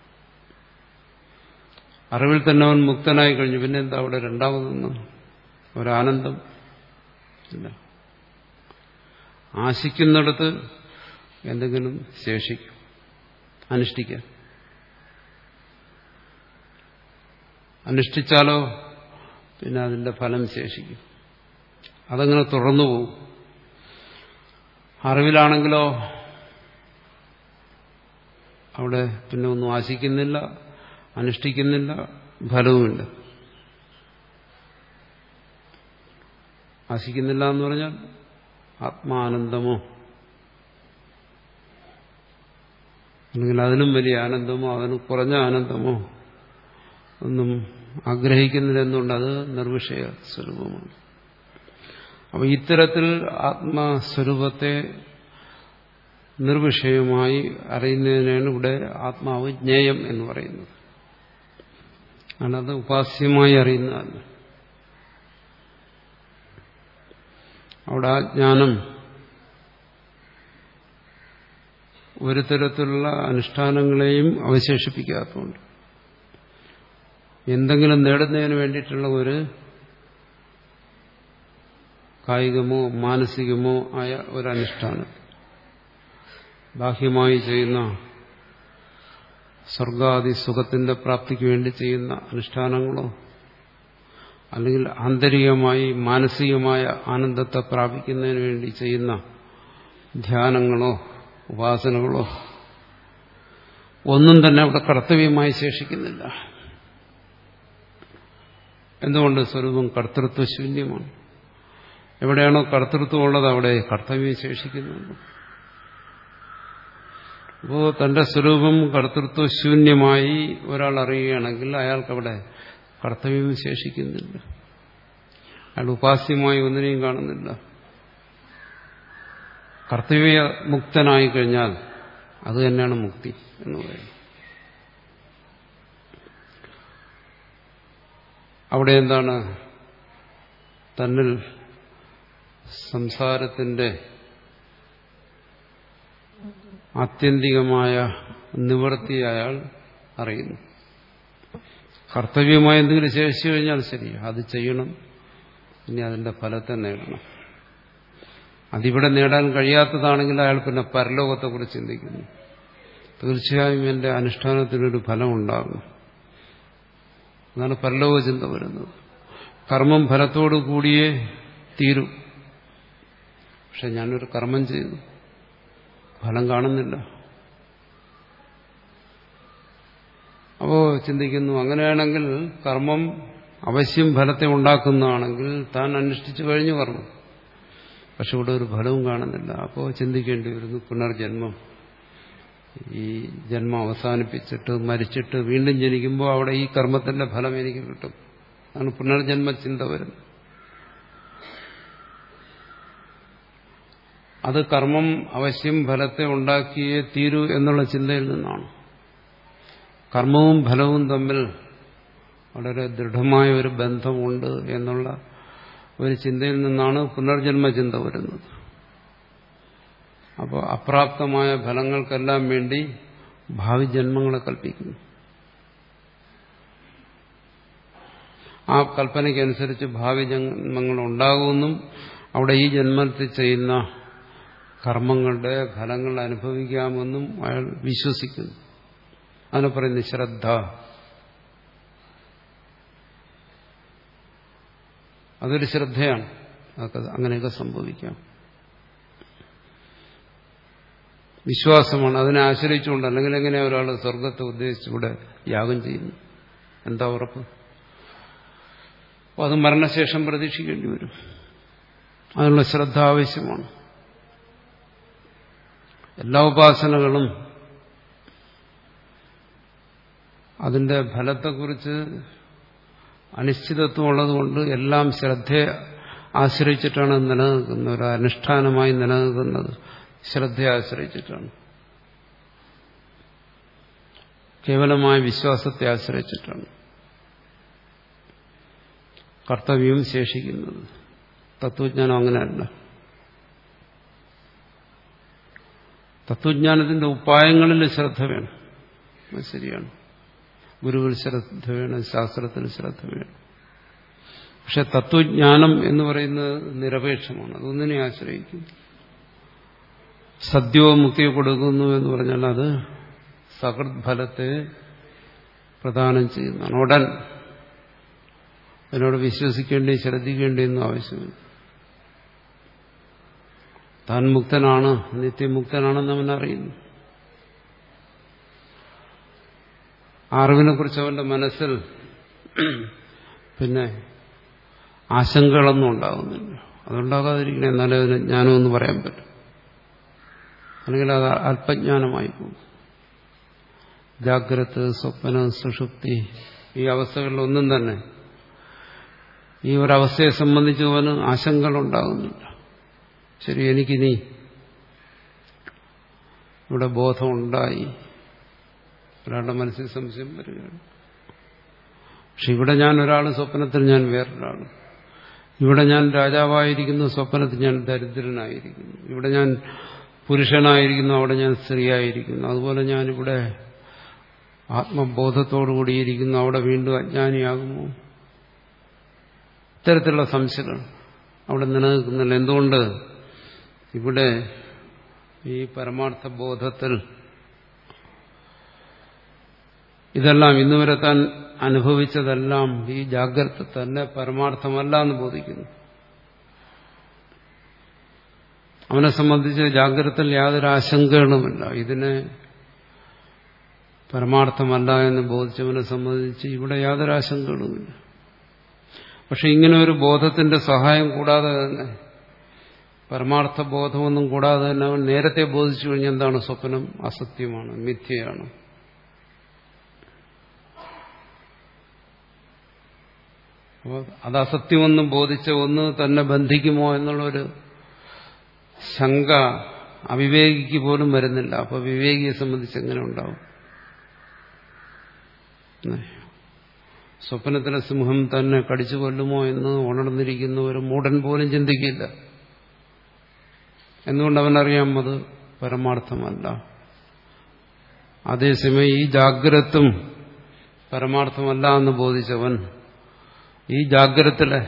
അറിവിൽ തന്നെ അവൻ മുക്തനായി കഴിഞ്ഞു പിന്നെ എന്താ അവിടെ രണ്ടാമതൊന്നും ഒരാനന്ദം ഇല്ല ആശിക്കുന്നിടത്ത് എന്തെങ്കിലും ശേഷിക്കും അനുഷ്ഠിക്കാൻ അനുഷ്ഠിച്ചാലോ പിന്നെ അതിന്റെ ഫലം ശേഷിക്കും അതങ്ങനെ തുടർന്നു പോകും അറിവിലാണെങ്കിലോ അവിടെ പിന്നെ ഒന്നും ആശിക്കുന്നില്ല അനുഷ്ഠിക്കുന്നില്ല ഫലവുമില്ല ആശിക്കുന്നില്ല എന്ന് പറഞ്ഞാൽ ആത്മാനന്ദമോ അല്ലെങ്കിൽ അതിനും വലിയ ആനന്ദമോ അതിന് കുറഞ്ഞ ആനന്ദമോ ഒന്നും ആഗ്രഹിക്കുന്നില്ലെന്നുണ്ട് അത് നിർവിഷയ സ്വരൂപമാണ് അപ്പോൾ ഇത്തരത്തിൽ ആത്മസ്വരൂപത്തെ നിർവിഷയമായി അറിയുന്നതിനാണ് ഇവിടെ ആത്മാവ് ജ്ഞേയം എന്ന് പറയുന്നത് അല്ലാതെ ഉപാസ്യമായി അറിയുന്നതല്ല അവിടെ ആ ജ്ഞാനം ഒരു തരത്തിലുള്ള അനുഷ്ഠാനങ്ങളെയും അവശേഷിപ്പിക്കാത്തതുകൊണ്ട് എന്തെങ്കിലും നേടുന്നതിന് വേണ്ടിയിട്ടുള്ള ഒരു കായികമോ മാനസികമോ ആയ ഒരു അനുഷ്ഠാനം ബാഹ്യമായി ചെയ്യുന്ന സ്വർഗാദി സുഖത്തിന്റെ പ്രാപ്തിക്ക് വേണ്ടി ചെയ്യുന്ന അനുഷ്ഠാനങ്ങളോ അല്ലെങ്കിൽ ആന്തരികമായി മാനസികമായ ആനന്ദത്തെ പ്രാപിക്കുന്നതിന് വേണ്ടി ചെയ്യുന്ന ധ്യാനങ്ങളോ ഉപാസനകളോ ഒന്നും തന്നെ അവിടെ കർത്തവ്യമായി ശേഷിക്കുന്നില്ല എന്തുകൊണ്ട് സ്വരൂപം കർത്തൃത്വശൂന്യമാണ് എവിടെയാണോ കർത്തൃത്വം ഉള്ളത് അവിടെ കർത്തവ്യം ശേഷിക്കുന്നുണ്ട് അപ്പോൾ തന്റെ സ്വരൂപം കർത്തൃത്വശൂന്യമായി ഒരാൾ അറിയുകയാണെങ്കിൽ അയാൾക്കവിടെ കർത്തവ്യം ശേഷിക്കുന്നില്ല അയാൾ ഉപാസ്യമായി ഒന്നിനെയും കാണുന്നില്ല കർത്തവ്യ മുക്തനായി കഴിഞ്ഞാൽ അത് തന്നെയാണ് മുക്തി എന്ന് പറയുന്നത് അവിടെ എന്താണ് തന്നിൽ സംസാരത്തിന്റെ ആത്യന്തികമായ നിവൃത്തി അയാൾ അറിയുന്നു കർത്തവ്യമായ എന്തെങ്കിലും ശേഷിച്ചു കഴിഞ്ഞാൽ ശരി അത് ചെയ്യണം ഇനി അതിന്റെ ഫലത്തെ നേടണം അതിവിടെ നേടാൻ കഴിയാത്തതാണെങ്കിൽ അയാൾ പിന്നെ പരലോകത്തെക്കുറിച്ച് ചിന്തിക്കുന്നു തീർച്ചയായും എന്റെ അനുഷ്ഠാനത്തിനൊരു ഫലം ഉണ്ടാകും അതാണ് പരലോക ചിന്ത വരുന്നത് കർമ്മം ഫലത്തോടു കൂടിയേ തീരൂ പക്ഷെ ഞാനൊരു കർമ്മം ചെയ്തു ഫലം കാണുന്നില്ല അപ്പോ ചിന്തിക്കുന്നു അങ്ങനെയാണെങ്കിൽ കർമ്മം അവശ്യം ഫലത്തെ ഉണ്ടാക്കുന്നതാണെങ്കിൽ താൻ അനുഷ്ഠിച്ചു കഴിഞ്ഞു കർമ്മം പക്ഷെ ഇവിടെ ഒരു ഫലവും കാണുന്നില്ല അപ്പോൾ ചിന്തിക്കേണ്ടി വരുന്നു പുനർജന്മം ഈ ജന്മം അവസാനിപ്പിച്ചിട്ട് മരിച്ചിട്ട് വീണ്ടും ജനിക്കുമ്പോൾ അവിടെ ഈ കർമ്മത്തിന്റെ ഫലം എനിക്ക് കിട്ടും അതാണ് പുനർജന്മ ചിന്ത വരുന്നത് അത് കർമ്മം അവശ്യം ഫലത്തെ ഉണ്ടാക്കിയേ തീരൂ എന്നുള്ള ചിന്തയിൽ നിന്നാണ് കർമ്മവും ഫലവും തമ്മിൽ വളരെ ദൃഢമായ ഒരു ബന്ധമുണ്ട് എന്നുള്ള ഒരു ചിന്തയിൽ നിന്നാണ് പുനർജന്മ ചിന്ത വരുന്നത് അപ്പോൾ അപ്രാപ്തമായ ഫലങ്ങൾക്കെല്ലാം വേണ്ടി ഭാവി ജന്മങ്ങളെ കൽപ്പിക്കുന്നു ആ കൽപ്പനയ്ക്കനുസരിച്ച് ഭാവി ജന്മങ്ങൾ ഉണ്ടാകുമെന്നും അവിടെ ഈ ജന്മത്തിൽ ചെയ്യുന്ന കർമ്മങ്ങളുടെ ഫലങ്ങൾ അനുഭവിക്കാമെന്നും അയാൾ വിശ്വസിക്കുന്നു അതിനെ പറയുന്നത് ശ്രദ്ധ അതൊരു ശ്രദ്ധയാണ് അതൊക്കെ അങ്ങനെയൊക്കെ സംഭവിക്കാം വിശ്വാസമാണ് അതിനെ ആശ്രയിച്ചുകൊണ്ട് അല്ലെങ്കിൽ എങ്ങനെ ഒരാൾ സ്വർഗത്തെ ഉദ്ദേശിച്ചുകൂടെ യാഗം ചെയ്യുന്നു എന്താ ഉറപ്പ് അപ്പോൾ അത് മരണശേഷം പ്രതീക്ഷിക്കേണ്ടി വരും അതിനുള്ള ശ്രദ്ധ ആവശ്യമാണ് എല്ലാ ഉപാസനകളും അതിന്റെ ഫലത്തെക്കുറിച്ച് അനിശ്ചിതത്വം ഉള്ളതുകൊണ്ട് എല്ലാം ശ്രദ്ധയെ ആശ്രയിച്ചിട്ടാണ് നിലനിൽക്കുന്നത് ഒരു അനുഷ്ഠാനമായി നിലനിൽക്കുന്നത് ശ്രദ്ധയെ ആശ്രയിച്ചിട്ടാണ് കേവലമായ വിശ്വാസത്തെ ആശ്രയിച്ചിട്ടാണ് കർത്തവ്യം ശേഷിക്കുന്നത് തത്വജ്ഞാനം അങ്ങനെയല്ല തത്വജ്ഞാനത്തിന്റെ ഉപായങ്ങളിൽ ശ്രദ്ധ വേണം അത് ശരിയാണ് ഗുരുവിൽ ശ്രദ്ധ വേണം ശാസ്ത്രത്തിൽ ശ്രദ്ധ വേണം പക്ഷെ തത്വജ്ഞാനം എന്ന് പറയുന്നത് നിരപേക്ഷമാണ് അതൊന്നിനെ ആശ്രയിക്കും സദ്യോ മുക്തിയെ കൊടുക്കുന്നു എന്ന് പറഞ്ഞാൽ അത് സകൃത് ഫലത്തെ പ്രദാനം ചെയ്യുന്നതാണ് ഉടൻ അതിനോട് വിശ്വസിക്കേണ്ടി ശ്രദ്ധിക്കേണ്ടിയൊന്നും ആവശ്യമില്ല താൻ മുക്തനാണ് നിത്യമുക്തനാണെന്ന് അവൻ അറിയുന്നു അറിവിനെ കുറിച്ച് അവന്റെ മനസ്സിൽ പിന്നെ ആശങ്കകളൊന്നും ഉണ്ടാകുന്നില്ല അതുണ്ടാകാതിരിക്കണേ എന്നാലേ അതിന് ജ്ഞാനമെന്ന് പറയാൻ പറ്റും അല്ലെങ്കിൽ അത് അല്പജ്ഞാനമായി പോകും ജാഗ്രത സ്വപ്ന സുഷുപ്തി ഈ അവസ്ഥകളിലൊന്നും തന്നെ ഈ ഒരവസ്ഥയെ സംബന്ധിച്ച് അവന് ആശങ്കകളുണ്ടാകുന്നില്ല ശരി എനിക്കിനി ഇവിടെ ബോധമുണ്ടായി ഒരാളുടെ മനസ്സിൽ സംശയം വരികയാണ് പക്ഷെ ഇവിടെ ഞാൻ ഒരാൾ സ്വപ്നത്തിൽ ഞാൻ വേറൊരാൾ ഇവിടെ ഞാൻ രാജാവായിരിക്കുന്നു സ്വപ്നത്തിൽ ഞാൻ ദരിദ്രനായിരിക്കുന്നു ഇവിടെ ഞാൻ പുരുഷനായിരിക്കുന്നു അവിടെ ഞാൻ സ്ത്രീയായിരിക്കുന്നു അതുപോലെ ഞാനിവിടെ ആത്മബോധത്തോടു കൂടിയിരിക്കുന്നു അവിടെ വീണ്ടും അജ്ഞാനിയാകുമോ ഇത്തരത്തിലുള്ള സംശയങ്ങൾ അവിടെ നിലനിൽക്കുന്നില്ല എന്തുകൊണ്ട് ഇവിടെ ഈ പരമാർത്ഥ ബോധത്തിൽ ഇതെല്ലാം ഇന്നുവരെ താൻ അനുഭവിച്ചതെല്ലാം ഈ ജാഗ്രത തന്നെ പരമാർത്ഥമല്ല എന്ന് ബോധിക്കുന്നു അവനെ സംബന്ധിച്ച് ജാഗ്രതയിൽ യാതൊരു ആശങ്കകളുമില്ല ഇതിനെ പരമാർത്ഥമല്ല എന്ന് ബോധിച്ചവനെ സംബന്ധിച്ച് ഇവിടെ യാതൊരു ആശങ്കകളുമില്ല പക്ഷെ ഇങ്ങനെ ഒരു ബോധത്തിന്റെ സഹായം കൂടാതെ തന്നെ പരമാർത്ഥ ബോധമൊന്നും കൂടാതെ തന്നെ അവൻ നേരത്തെ ബോധിച്ചു കഴിഞ്ഞാൽ എന്താണ് സ്വപ്നം അസത്യമാണ് മിഥ്യയാണ് അപ്പോൾ അത് അസത്യമൊന്നും ബോധിച്ച ഒന്ന് തന്നെ ബന്ധിക്കുമോ എന്നുള്ളൊരു ശങ്ക അവിവേകിക്ക് പോലും വരുന്നില്ല അപ്പോൾ വിവേകിയെ സംബന്ധിച്ച് എങ്ങനെ ഉണ്ടാവും സ്വപ്നത്തിലെ സിംഹം തന്നെ കടിച്ചു കൊല്ലുമോ എന്ന് ഉണർന്നിരിക്കുന്ന ഒരു മൂടൻ പോലും ചിന്തിക്കില്ല എന്തുകൊണ്ട് അവനറിയാം അത് പരമാർത്ഥമല്ല അതേസമയം ഈ ജാഗ്രതും പരമാർത്ഥമല്ല എന്ന് ബോധിച്ചവൻ ഈ ജാഗ്രതത്തിലെ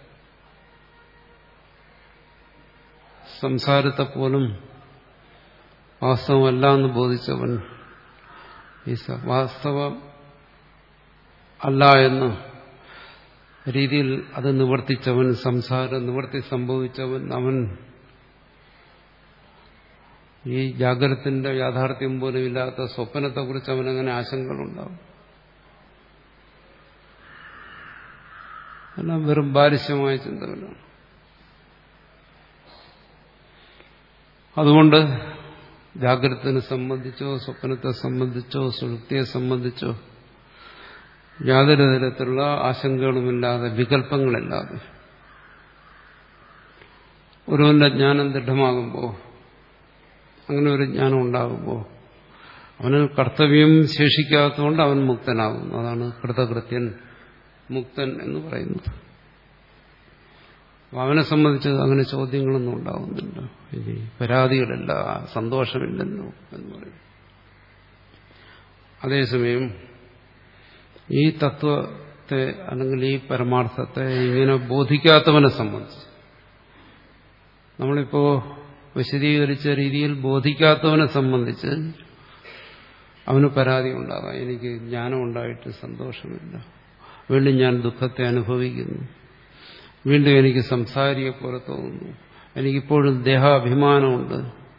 സംസാരത്തെ പോലും വാസ്തവമല്ല എന്ന് ബോധിച്ചവൻ ഈ വാസ്തവം അല്ല എന്ന് രീതിയിൽ അത് നിവർത്തിച്ചവൻ സംസാരം നിവർത്തി സംഭവിച്ചവൻ അവൻ ഈ ജാഗ്രതത്തിന്റെ യാഥാർത്ഥ്യം പോലും ഇല്ലാത്ത സ്വപ്നത്തെക്കുറിച്ച് അവനങ്ങനെ ആശങ്കകളുണ്ടാവും എല്ലാം വെറും ബാലിശ്യമായ ചിന്തകളാണ് അതുകൊണ്ട് ജാഗ്രതത്തിനെ സംബന്ധിച്ചോ സ്വപ്നത്തെ സംബന്ധിച്ചോ സുഹൃത്തിയെ സംബന്ധിച്ചോ യാതൊരു തരത്തിലുള്ള ആശങ്കകളുമില്ലാതെ വികല്പങ്ങളില്ലാതെ ഒരുവന്റെ ജ്ഞാനം ദൃഢമാകുമ്പോൾ അങ്ങനെ ഒരു ജ്ഞാനം ഉണ്ടാകുമ്പോൾ അവന് കർത്തവ്യം ശേഷിക്കാത്തതുകൊണ്ട് അവൻ മുക്തനാകുന്നു അതാണ് കൃതകൃത്യൻ മുക്തൻ എന്ന് പറയുന്നത് അവനെ സംബന്ധിച്ച് അങ്ങനെ ചോദ്യങ്ങളൊന്നും ഉണ്ടാകുന്നില്ല ഇനി പരാതികളില്ല സന്തോഷമില്ലെന്നോ എന്ന് പറയും അതേസമയം ഈ തത്വത്തെ അല്ലെങ്കിൽ ഈ പരമാർത്ഥത്തെ ഇങ്ങനെ ബോധിക്കാത്തവനെ സംബന്ധിച്ച് നമ്മളിപ്പോ വിശദീകരിച്ച രീതിയിൽ ബോധിക്കാത്തവനെ സംബന്ധിച്ച് അവന് പരാതി ഉണ്ടാകാം എനിക്ക് ജ്ഞാനം ഉണ്ടായിട്ട് സന്തോഷമില്ല വീണ്ടും ഞാൻ ദുഃഖത്തെ അനുഭവിക്കുന്നു വീണ്ടും എനിക്ക് സംസാരിയെ പോലെ തോന്നുന്നു എനിക്കിപ്പോഴും ദേഹാഭിമാനമുണ്ട്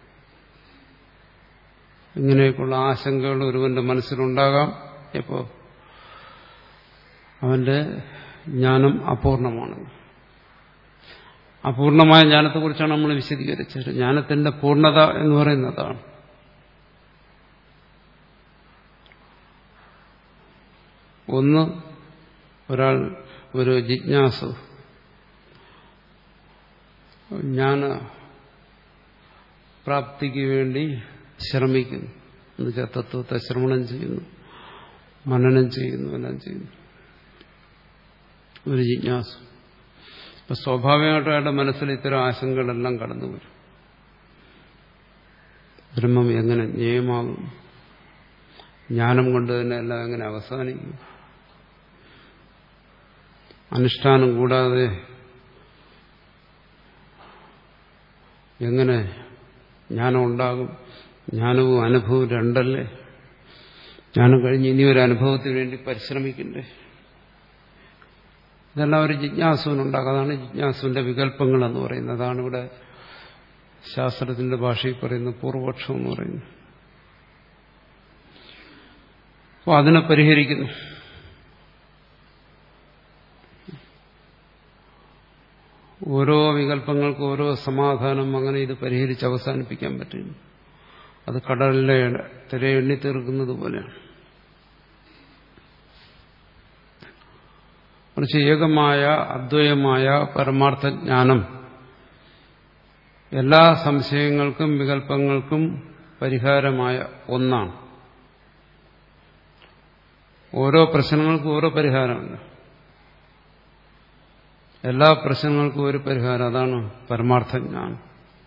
ഇങ്ങനെയൊക്കെയുള്ള ആശങ്കകൾ ഒരുവന്റെ മനസ്സിലുണ്ടാകാം എപ്പോ അവന്റെ ജ്ഞാനം അപൂർണമാണ് അപൂർണമായ ജ്ഞാനത്തെക്കുറിച്ചാണ് നമ്മൾ വിശദീകരിച്ചത് ജ്ഞാനത്തിന്റെ പൂർണ്ണത എന്ന് പറയുന്നതാണ് ഒന്ന് ഒരാൾ ഒരു ജിജ്ഞാസു ജ്ഞാന പ്രാപ്തിക്ക് വേണ്ടി ശ്രമിക്കുന്നു എന്നുവെച്ചാൽ തത്വത്തെ ശ്രവണം ചെയ്യുന്നു മനനം ചെയ്യുന്നു എല്ലാം ചെയ്യുന്നു ഒരു ജിജ്ഞാസു അപ്പൊ സ്വാഭാവികമായിട്ടും അയാളുടെ മനസ്സിൽ ഇത്തരം ആശങ്കകളെല്ലാം കടന്നു വരും ബ്രഹ്മം എങ്ങനെ ജ്ഞേയമാകും ജ്ഞാനം കൊണ്ട് തന്നെ എല്ലാം എങ്ങനെ അവസാനിക്കും അനുഷ്ഠാനം കൂടാതെ എങ്ങനെ ജ്ഞാനം ഉണ്ടാകും ജ്ഞാനവും അനുഭവവും രണ്ടല്ലേ ജ്ഞാനം കഴിഞ്ഞ് ഇനി ഒരു അനുഭവത്തിന് വേണ്ടി പരിശ്രമിക്കണ്ടേ ഇതെല്ലാം ഒരു ജിജ്ഞാസുവിനുണ്ടാകും അതാണ് ജിജ്ഞാസുവിന്റെ വികല്പങ്ങൾ എന്ന് പറയുന്നത് അതാണ് ഇവിടെ ശാസ്ത്രത്തിന്റെ ഭാഷയിൽ പറയുന്ന പൂർവപക്ഷം എന്ന് പറയുന്നത് അപ്പോൾ അതിനെ പരിഹരിക്കുന്നു ഓരോ വികല്പങ്ങൾക്കും ഓരോ സമാധാനം അങ്ങനെ ഇത് പരിഹരിച്ച് അവസാനിപ്പിക്കാൻ പറ്റില്ല അത് കടലിലെ തിര എണ്ണി തീർക്കുന്നത് പോലെയാണ് മറിച്ച് ഏകമായ അദ്വയമായ പരമാർത്ഥജ്ഞാനം എല്ലാ സംശയങ്ങൾക്കും വികല്പങ്ങൾക്കും പരിഹാരമായ ഒന്നാണ് ഓരോ പ്രശ്നങ്ങൾക്കും ഓരോ പരിഹാരമുണ്ട് എല്ലാ പ്രശ്നങ്ങൾക്കും ഒരു പരിഹാരം അതാണ് പരമാർത്ഥജ്ഞാനം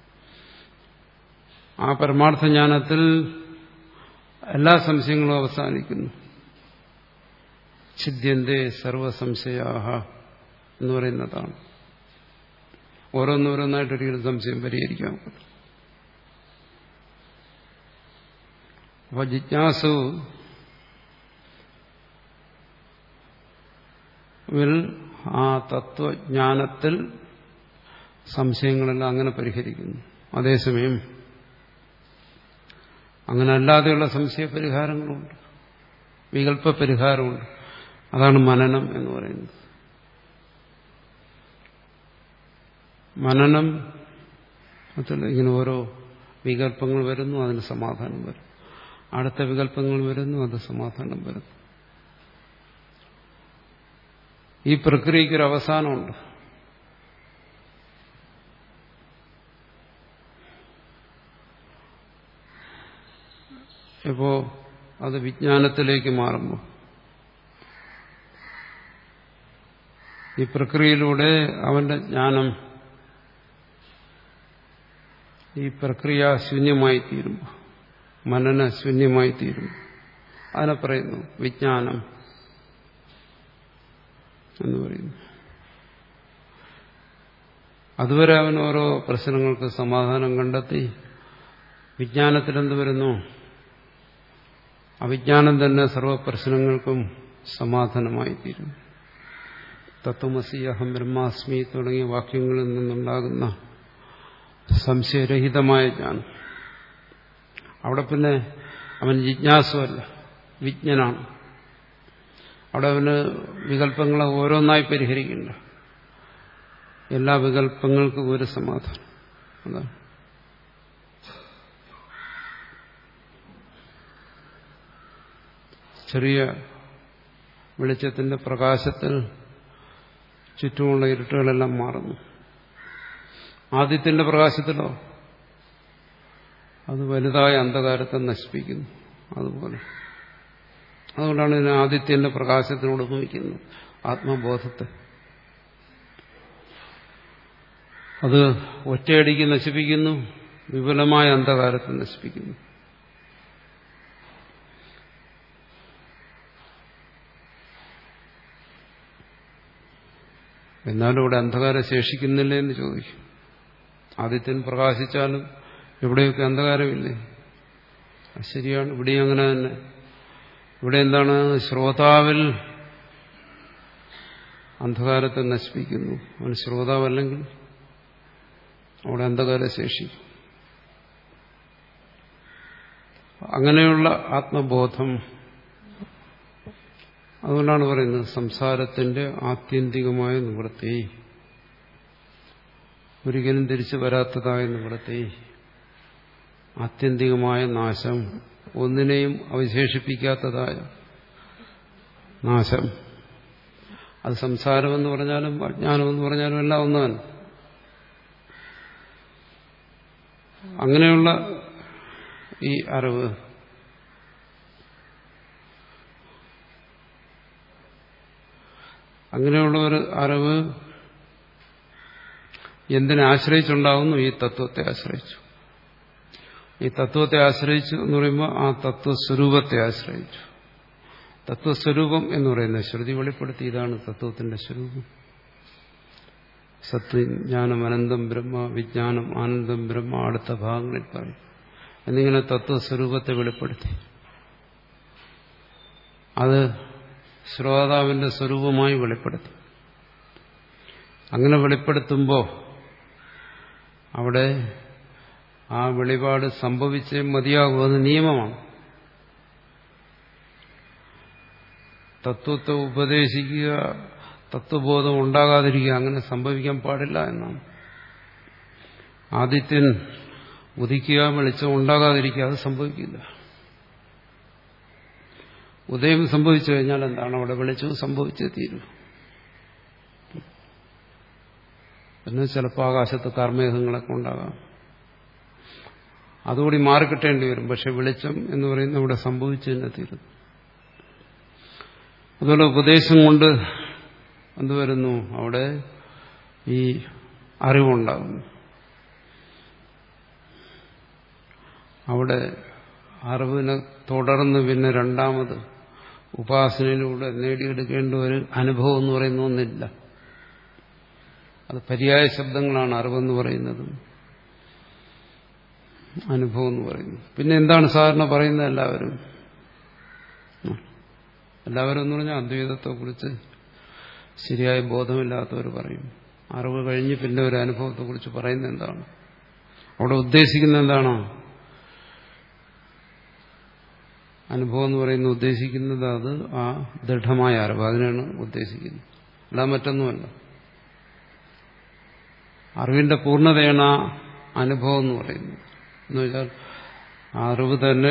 ആ പരമാർത്ഥജ്ഞാനത്തിൽ എല്ലാ സംശയങ്ങളും അവസാനിക്കുന്നു ഛിദ്യന്തേ സർവസംശയാഹ എന്ന് പറയുന്നതാണ് ഓരോന്നോരോന്നായിട്ടൊരിക്കലും സംശയം പരിഹരിക്കാൻ പറ്റും അപ്പൊ ജിജ്ഞാസു വിൽ ആ തത്വജ്ഞാനത്തിൽ സംശയങ്ങളെല്ലാം അങ്ങനെ പരിഹരിക്കുന്നു അതേസമയം അങ്ങനെ അല്ലാതെയുള്ള സംശയ പരിഹാരങ്ങളുണ്ട് വികല്പ പരിഹാരമുണ്ട് അതാണ് മനനം എന്ന് പറയുന്നത് മനനം അതിൽ ഇങ്ങനെ ഓരോ വികല്പങ്ങൾ വരുന്നു അതിന് സമാധാനം വരും അടുത്ത വികല്പങ്ങൾ വരുന്നു അത് സമാധാനം വരുന്നു ഈ പ്രക്രിയയ്ക്കൊരു അവസാനമുണ്ട് ഇപ്പോ അത് വിജ്ഞാനത്തിലേക്ക് മാറുമ്പോൾ ഈ പ്രക്രിയയിലൂടെ അവന്റെ ജ്ഞാനം ഈ പ്രക്രിയ ശൂന്യമായി തീരുമ്പോൾ മനന ശൂന്യമായി തീരുമ്പോൾ അതിനെ പറയുന്നു വിജ്ഞാനം എന്ന് പറയുന്നു അതുവരെ അവൻ ഓരോ പ്രശ്നങ്ങൾക്ക് സമാധാനം കണ്ടെത്തി വിജ്ഞാനത്തിലെന്ത് വരുന്നു അവിജ്ഞാനം തന്നെ സർവ പ്രശ്നങ്ങൾക്കും സമാധാനമായി തീരും തത്വമസി അഹം ബ്രഹ്മാസ്മി തുടങ്ങിയ വാക്യങ്ങളിൽ നിന്നുണ്ടാകുന്ന സംശയരഹിതമായ ജ്ഞാനം അവിടെ പിന്നെ അവൻ ജിജ്ഞാസുവല്ല വിജ്ഞനാണ് അവിടെ അവന് വികല്പങ്ങളെ ഓരോന്നായി പരിഹരിക്കില്ല എല്ലാ വികല്പങ്ങൾക്കും ഒരു സമാധാനം അതാണ് ചെറിയ വെളിച്ചത്തിന്റെ പ്രകാശത്തിൽ ചുറ്റുമുള്ള ഇരുട്ടുകളെല്ലാം മാറുന്നു ആദ്യത്തിന്റെ പ്രകാശത്തിലോ അത് വലുതായ അന്ധകാരത്തെ നശിപ്പിക്കുന്നു അതുപോലെ അതുകൊണ്ടാണ് ഇതിനെ ആദിത്യന്റെ പ്രകാശത്തിനോട് ഉപയോഗിക്കുന്നത് ആത്മബോധത്തെ അത് ഒറ്റയടിക്ക് നശിപ്പിക്കുന്നു വിപുലമായ അന്ധകാരത്തെ നശിപ്പിക്കുന്നു എന്നാലും ഇവിടെ അന്ധകാരം ശേഷിക്കുന്നില്ലേ എന്ന് ചോദിക്കും ആദിത്യൻ പ്രകാശിച്ചാലും എവിടെയൊക്കെ അന്ധകാരമില്ലേ ശരിയാണ് ഇവിടെയും അങ്ങനെ തന്നെ ഇവിടെ എന്താണ് ശ്രോതാവിൽ അന്ധകാരത്തെ നശിപ്പിക്കുന്നു അവൻ ശ്രോതാവല്ലെങ്കിൽ അവിടെ അന്ധകാരം ശേഷിക്കും അങ്ങനെയുള്ള ആത്മബോധം അതുകൊണ്ടാണ് പറയുന്നത് സംസാരത്തിന്റെ ആത്യന്തികമായ നിവൃത്തി ഒരിക്കലും തിരിച്ചു വരാത്തതായ നിവൃത്തി ആത്യന്തികമായ നാശം ഒന്നിനെയും അവശേഷിപ്പിക്കാത്തതായ നാശം അത് സംസാരമെന്ന് പറഞ്ഞാലും അജ്ഞാനമെന്ന് പറഞ്ഞാലും എല്ലാം ഒന്നാണ് അങ്ങനെയുള്ള ഈ അറിവ് അങ്ങനെയുള്ള ഒരു അറിവ് എന്തിനെ ആശ്രയിച്ചുണ്ടാകുന്നു ഈ തത്വത്തെ ആശ്രയിച്ചു ഈ തത്വത്തെ ആശ്രയിച്ചു എന്ന് പറയുമ്പോൾ ആ തത്വസ്വരൂപത്തെ ആശ്രയിച്ചു തത്വസ്വരൂപം എന്ന് പറയുന്നത് ശ്രുതി വെളിപ്പെടുത്തി ഇതാണ് തത്വത്തിന്റെ സ്വരൂപം സത്വജ്ഞാനം അനന്തം ബ്രഹ്മ വിജ്ഞാനം ആനന്ദം ബ്രഹ്മ അടുത്ത ഭാഗങ്ങളിൽ പറയും എന്നിങ്ങനെ തത്വസ്വരൂപത്തെ വെളിപ്പെടുത്തി അത് ശ്രോതാവിന്റെ സ്വരൂപമായി വെളിപ്പെടുത്തി അങ്ങനെ വെളിപ്പെടുത്തുമ്പോൾ അവിടെ ആ വെളിപാട് സംഭവിച്ചേ മതിയാകും അത് നിയമമാണ് തത്വത്തെ ഉപദേശിക്കുക തത്വബോധം ഉണ്ടാകാതിരിക്കുക അങ്ങനെ സംഭവിക്കാൻ പാടില്ല എന്നാണ് ആദിത്യൻ ഉദിക്കുക വെളിച്ചം ഉണ്ടാകാതിരിക്കുക അത് സംഭവിക്കില്ല ഉദയം സംഭവിച്ചു കഴിഞ്ഞാൽ എന്താണ് അവിടെ വെളിച്ചവും സംഭവിച്ചേ തീരൂ പിന്നെ ചിലപ്പോൾ ആകാശത്ത് കാർമേഘങ്ങളൊക്കെ ഉണ്ടാകാം അതുകൂടി മാറിക്കിട്ടേണ്ടി വരും പക്ഷെ വെളിച്ചം എന്ന് പറയുന്നത് ഇവിടെ സംഭവിച്ചു തന്നെ തീരുന്നു അതുപോലെ ഉപദേശം കൊണ്ട് എന്ത് വരുന്നു അവിടെ ഈ അറിവുണ്ടാകുന്നു അവിടെ അറിവിനെ തുടർന്ന് പിന്നെ രണ്ടാമത് ഉപാസനയിലൂടെ നേടിയെടുക്കേണ്ട ഒരു അനുഭവം എന്ന് പറയുന്ന ഒന്നില്ല അത് പര്യായ ശബ്ദങ്ങളാണ് അറിവെന്ന് പറയുന്നത് അനുഭവം എന്ന് പറയുന്നത് പിന്നെ എന്താണ് സാധാരണ പറയുന്നത് എല്ലാവരും എല്ലാവരും എന്ന് പറഞ്ഞാൽ അദ്വൈതത്തെക്കുറിച്ച് ശരിയായ ബോധമില്ലാത്തവർ പറയും അറിവ് കഴിഞ്ഞ് പിന്നെ ഒരു അനുഭവത്തെക്കുറിച്ച് പറയുന്നത് എന്താണ് അവിടെ ഉദ്ദേശിക്കുന്നത് എന്താണ് അനുഭവം എന്ന് പറയുന്നത് ഉദ്ദേശിക്കുന്നത് അത് ആ ദൃഢമായ അറിവ് അതിനാണ് ഉദ്ദേശിക്കുന്നത് അല്ല മറ്റൊന്നുമല്ല അറിവിന്റെ പൂർണ്ണതയാണ് ആ അനുഭവം എന്ന് പറയുന്നത് എന്ന് വെച്ചാൽ അറിവ് തന്നെ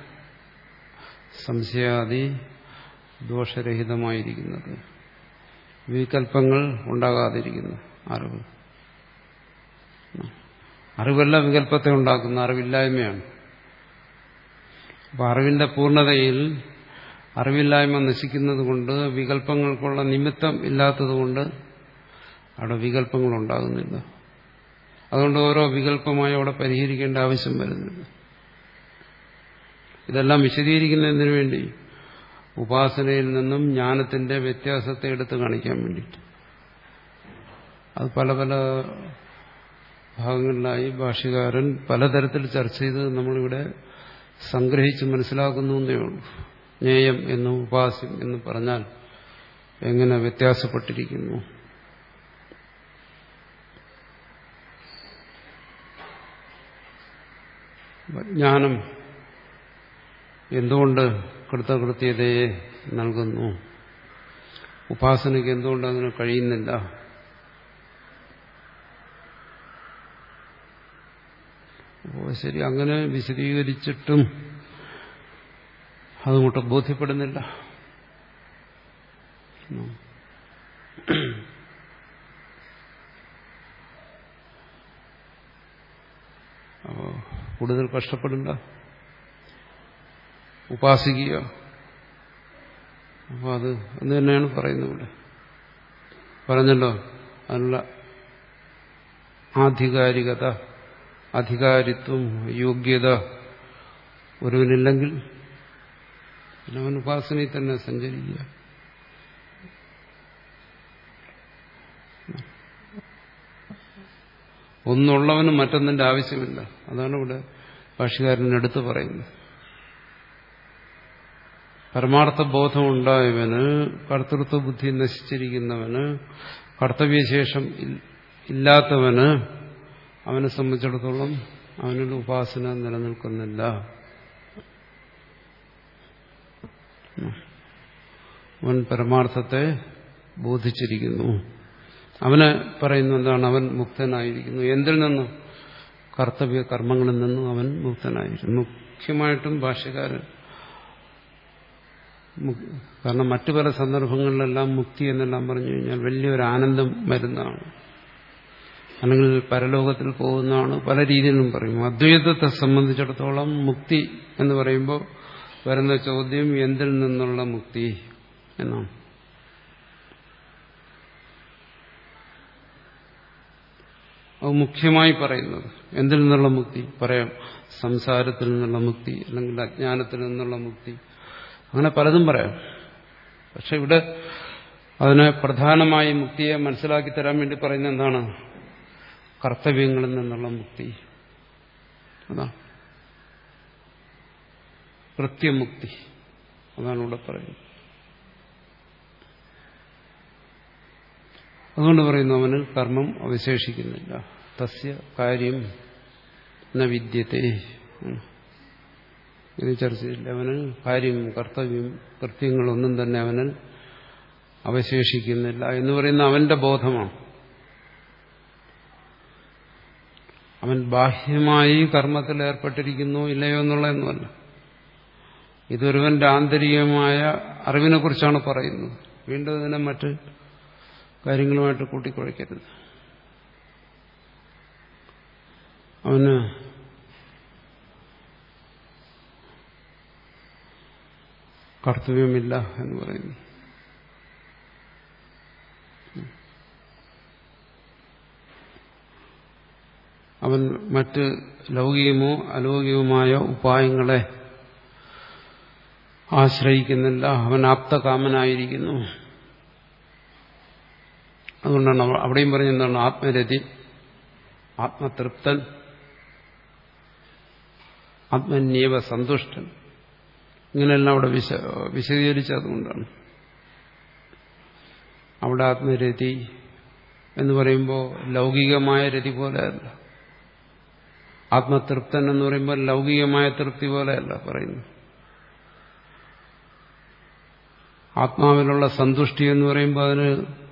സംശയാദി ദോഷരഹിതമായിരിക്കുന്നത് വികല്പങ്ങൾ ഉണ്ടാകാതിരിക്കുന്നു അറിവ് അറിവല്ല വികല്പത്തെ ഉണ്ടാക്കുന്ന അറിവില്ലായ്മയാണ് അപ്പൊ അറിവിന്റെ പൂർണ്ണതയിൽ അറിവില്ലായ്മ നശിക്കുന്നത് കൊണ്ട് വികല്പങ്ങൾക്കുള്ള നിമിത്തം ഇല്ലാത്തതുകൊണ്ട് അവിടെ വികല്പങ്ങൾ ഉണ്ടാകുന്നില്ല അതുകൊണ്ട് ഓരോ വികല്പമായി അവിടെ പരിഹരിക്കേണ്ട ആവശ്യം വരുന്നില്ല ഇതെല്ലാം വിശദീകരിക്കുന്നതിന് വേണ്ടി ഉപാസനയിൽ നിന്നും ജ്ഞാനത്തിന്റെ വ്യത്യാസത്തെ എടുത്ത് കാണിക്കാൻ വേണ്ടിയിട്ട് അത് പല പല ഭാഗങ്ങളിലായി ഭാഷ്യകാരൻ പലതരത്തിൽ ചർച്ച ചെയ്ത് നമ്മളിവിടെ സംഗ്രഹിച്ച് മനസ്സിലാക്കുന്നു എന്നേ ഉള്ളൂ ജ്ഞേയം എന്നും ഉപാസ്യം എന്ന് പറഞ്ഞാൽ എങ്ങനെ വ്യത്യാസപ്പെട്ടിരിക്കുന്നു ജ്ഞാനം എന്തുകൊണ്ട് കൃതകൃത്യതയെ നൽകുന്നു ഉപാസനയ്ക്ക് എന്തുകൊണ്ട് അതിന് കഴിയുന്നില്ല അപ്പോൾ ശരി അങ്ങനെ വിശദീകരിച്ചിട്ടും അതുകൊണ്ട് ബോധ്യപ്പെടുന്നില്ല അപ്പോൾ കൂടുതൽ കഷ്ടപ്പെടണ്ട ഉപാസിക്കുക അപ്പോൾ അത് എന്ന് തന്നെയാണ് പറയുന്നത് ഇവിടെ പറഞ്ഞല്ലോ അതിനുള്ള ആധികാരികത അധികാരിത്വം യോഗ്യത ഒരുവനില്ലെങ്കിൽ പിന്നെ അവൻ ഉപാസനയിൽ തന്നെ സഞ്ചരിക്കുക ഒന്നുള്ളവന് മറ്റൊന്നിന്റെ ആവശ്യമില്ല അതാണ് ഇവിടെ ഭാഷകാരൻ എടുത്തു പറയുന്നത് പരമാർത്ഥ ബോധമുണ്ടായവന് കർത്തൃത്വ ബുദ്ധി നശിച്ചിരിക്കുന്നവന് കർത്തവ്യശേഷം ഇല്ലാത്തവന് അവനെ സംബന്ധിച്ചിടത്തോളം അവനൊരു ഉപാസന നിലനിൽക്കുന്നില്ല അവൻ പരമാർത്ഥത്തെ ബോധിച്ചിരിക്കുന്നു അവന് പറയുന്ന എന്താണ് അവൻ മുക്തനായിരിക്കുന്നു എന്തിൽ നിന്നും കർത്തവ്യ കർമ്മങ്ങളിൽ നിന്നും അവൻ മുക്തനായിരിക്കുന്നു മുഖ്യമായിട്ടും ഭാഷ്യകാരൻ കാരണം മറ്റു പല സന്ദർഭങ്ങളിലെല്ലാം മുക്തി എന്നെല്ലാം പറഞ്ഞു കഴിഞ്ഞാൽ വലിയൊരു ആനന്ദം വരുന്നതാണ് അല്ലെങ്കിൽ പരലോകത്തിൽ പോകുന്നതാണ് പല രീതിയിലും പറയും അദ്വൈതത്തെ സംബന്ധിച്ചിടത്തോളം മുക്തി എന്ന് പറയുമ്പോൾ വരുന്ന ചോദ്യം എന്തിൽ നിന്നുള്ള മുക്തി എന്നാണ് അത് മുഖ്യമായി പറയുന്നത് എന്തിൽ നിന്നുള്ള മുക്തി പറയാം സംസാരത്തിൽ നിന്നുള്ള മുക്തി അല്ലെങ്കിൽ അജ്ഞാനത്തിൽ നിന്നുള്ള മുക്തി അങ്ങനെ പലതും പറയാം പക്ഷെ ഇവിടെ അതിനെ പ്രധാനമായി മുക്തിയെ മനസ്സിലാക്കി തരാൻ വേണ്ടി പറയുന്നത് എന്താണ് കർത്തവ്യങ്ങളിൽ നിന്നുള്ള മുക്തി അതാണ് കൃത്യമുക്തി അതാണ് ഇവിടെ പറയുന്നത് അതുകൊണ്ട് പറയുന്നു അവന് കർമ്മം അവശേഷിക്കുന്നില്ല തസ്യ കാര്യം ന വിദ്യത്തെ ഇത് ചർച്ച ചെയ്തില്ല അവന് കാര്യം കർത്തവ്യം കൃത്യങ്ങളൊന്നും തന്നെ അവന് അവശേഷിക്കുന്നില്ല എന്ന് പറയുന്ന അവന്റെ ബോധമാണ് അവൻ ബാഹ്യമായി കർമ്മത്തിൽ ഏർപ്പെട്ടിരിക്കുന്നു ഇല്ലയോ എന്നുള്ളതൊന്നുമല്ല ഇതൊരുവന്റെ ആന്തരികമായ അറിവിനെ കുറിച്ചാണ് പറയുന്നത് വീണ്ടും ഇതിനെ മറ്റ് കാര്യങ്ങളുമായിട്ട് കൂട്ടിക്കുഴയ്ക്കരുത് അവന് കർത്തവ്യമില്ല എന്ന് പറയുന്നു അവൻ മറ്റ് ലൗകികമോ അലൗകികവുമായ ഉപായങ്ങളെ ആശ്രയിക്കുന്നില്ല അവൻ ആപ്തകാമനായിരിക്കുന്നു അതുകൊണ്ടാണ് അവിടെയും പറഞ്ഞെന്താണ് ആത്മരതി ആത്മതൃപ്തൻ ആത്മന്യവ സന്തുഷ്ടൻ ഇങ്ങനെയെല്ലാം അവിടെ വിശ വിശദീകരിച്ചതുകൊണ്ടാണ് അവിടെ ആത്മരതി എന്ന് പറയുമ്പോൾ ലൗകികമായ രതി പോലെയല്ല ആത്മതൃപ്തൻ എന്ന് പറയുമ്പോൾ ലൗകികമായ തൃപ്തി പോലെയല്ല പറയുന്നു ആത്മാവിലുള്ള സന്തുഷ്ടി എന്ന് പറയുമ്പോൾ അതിന്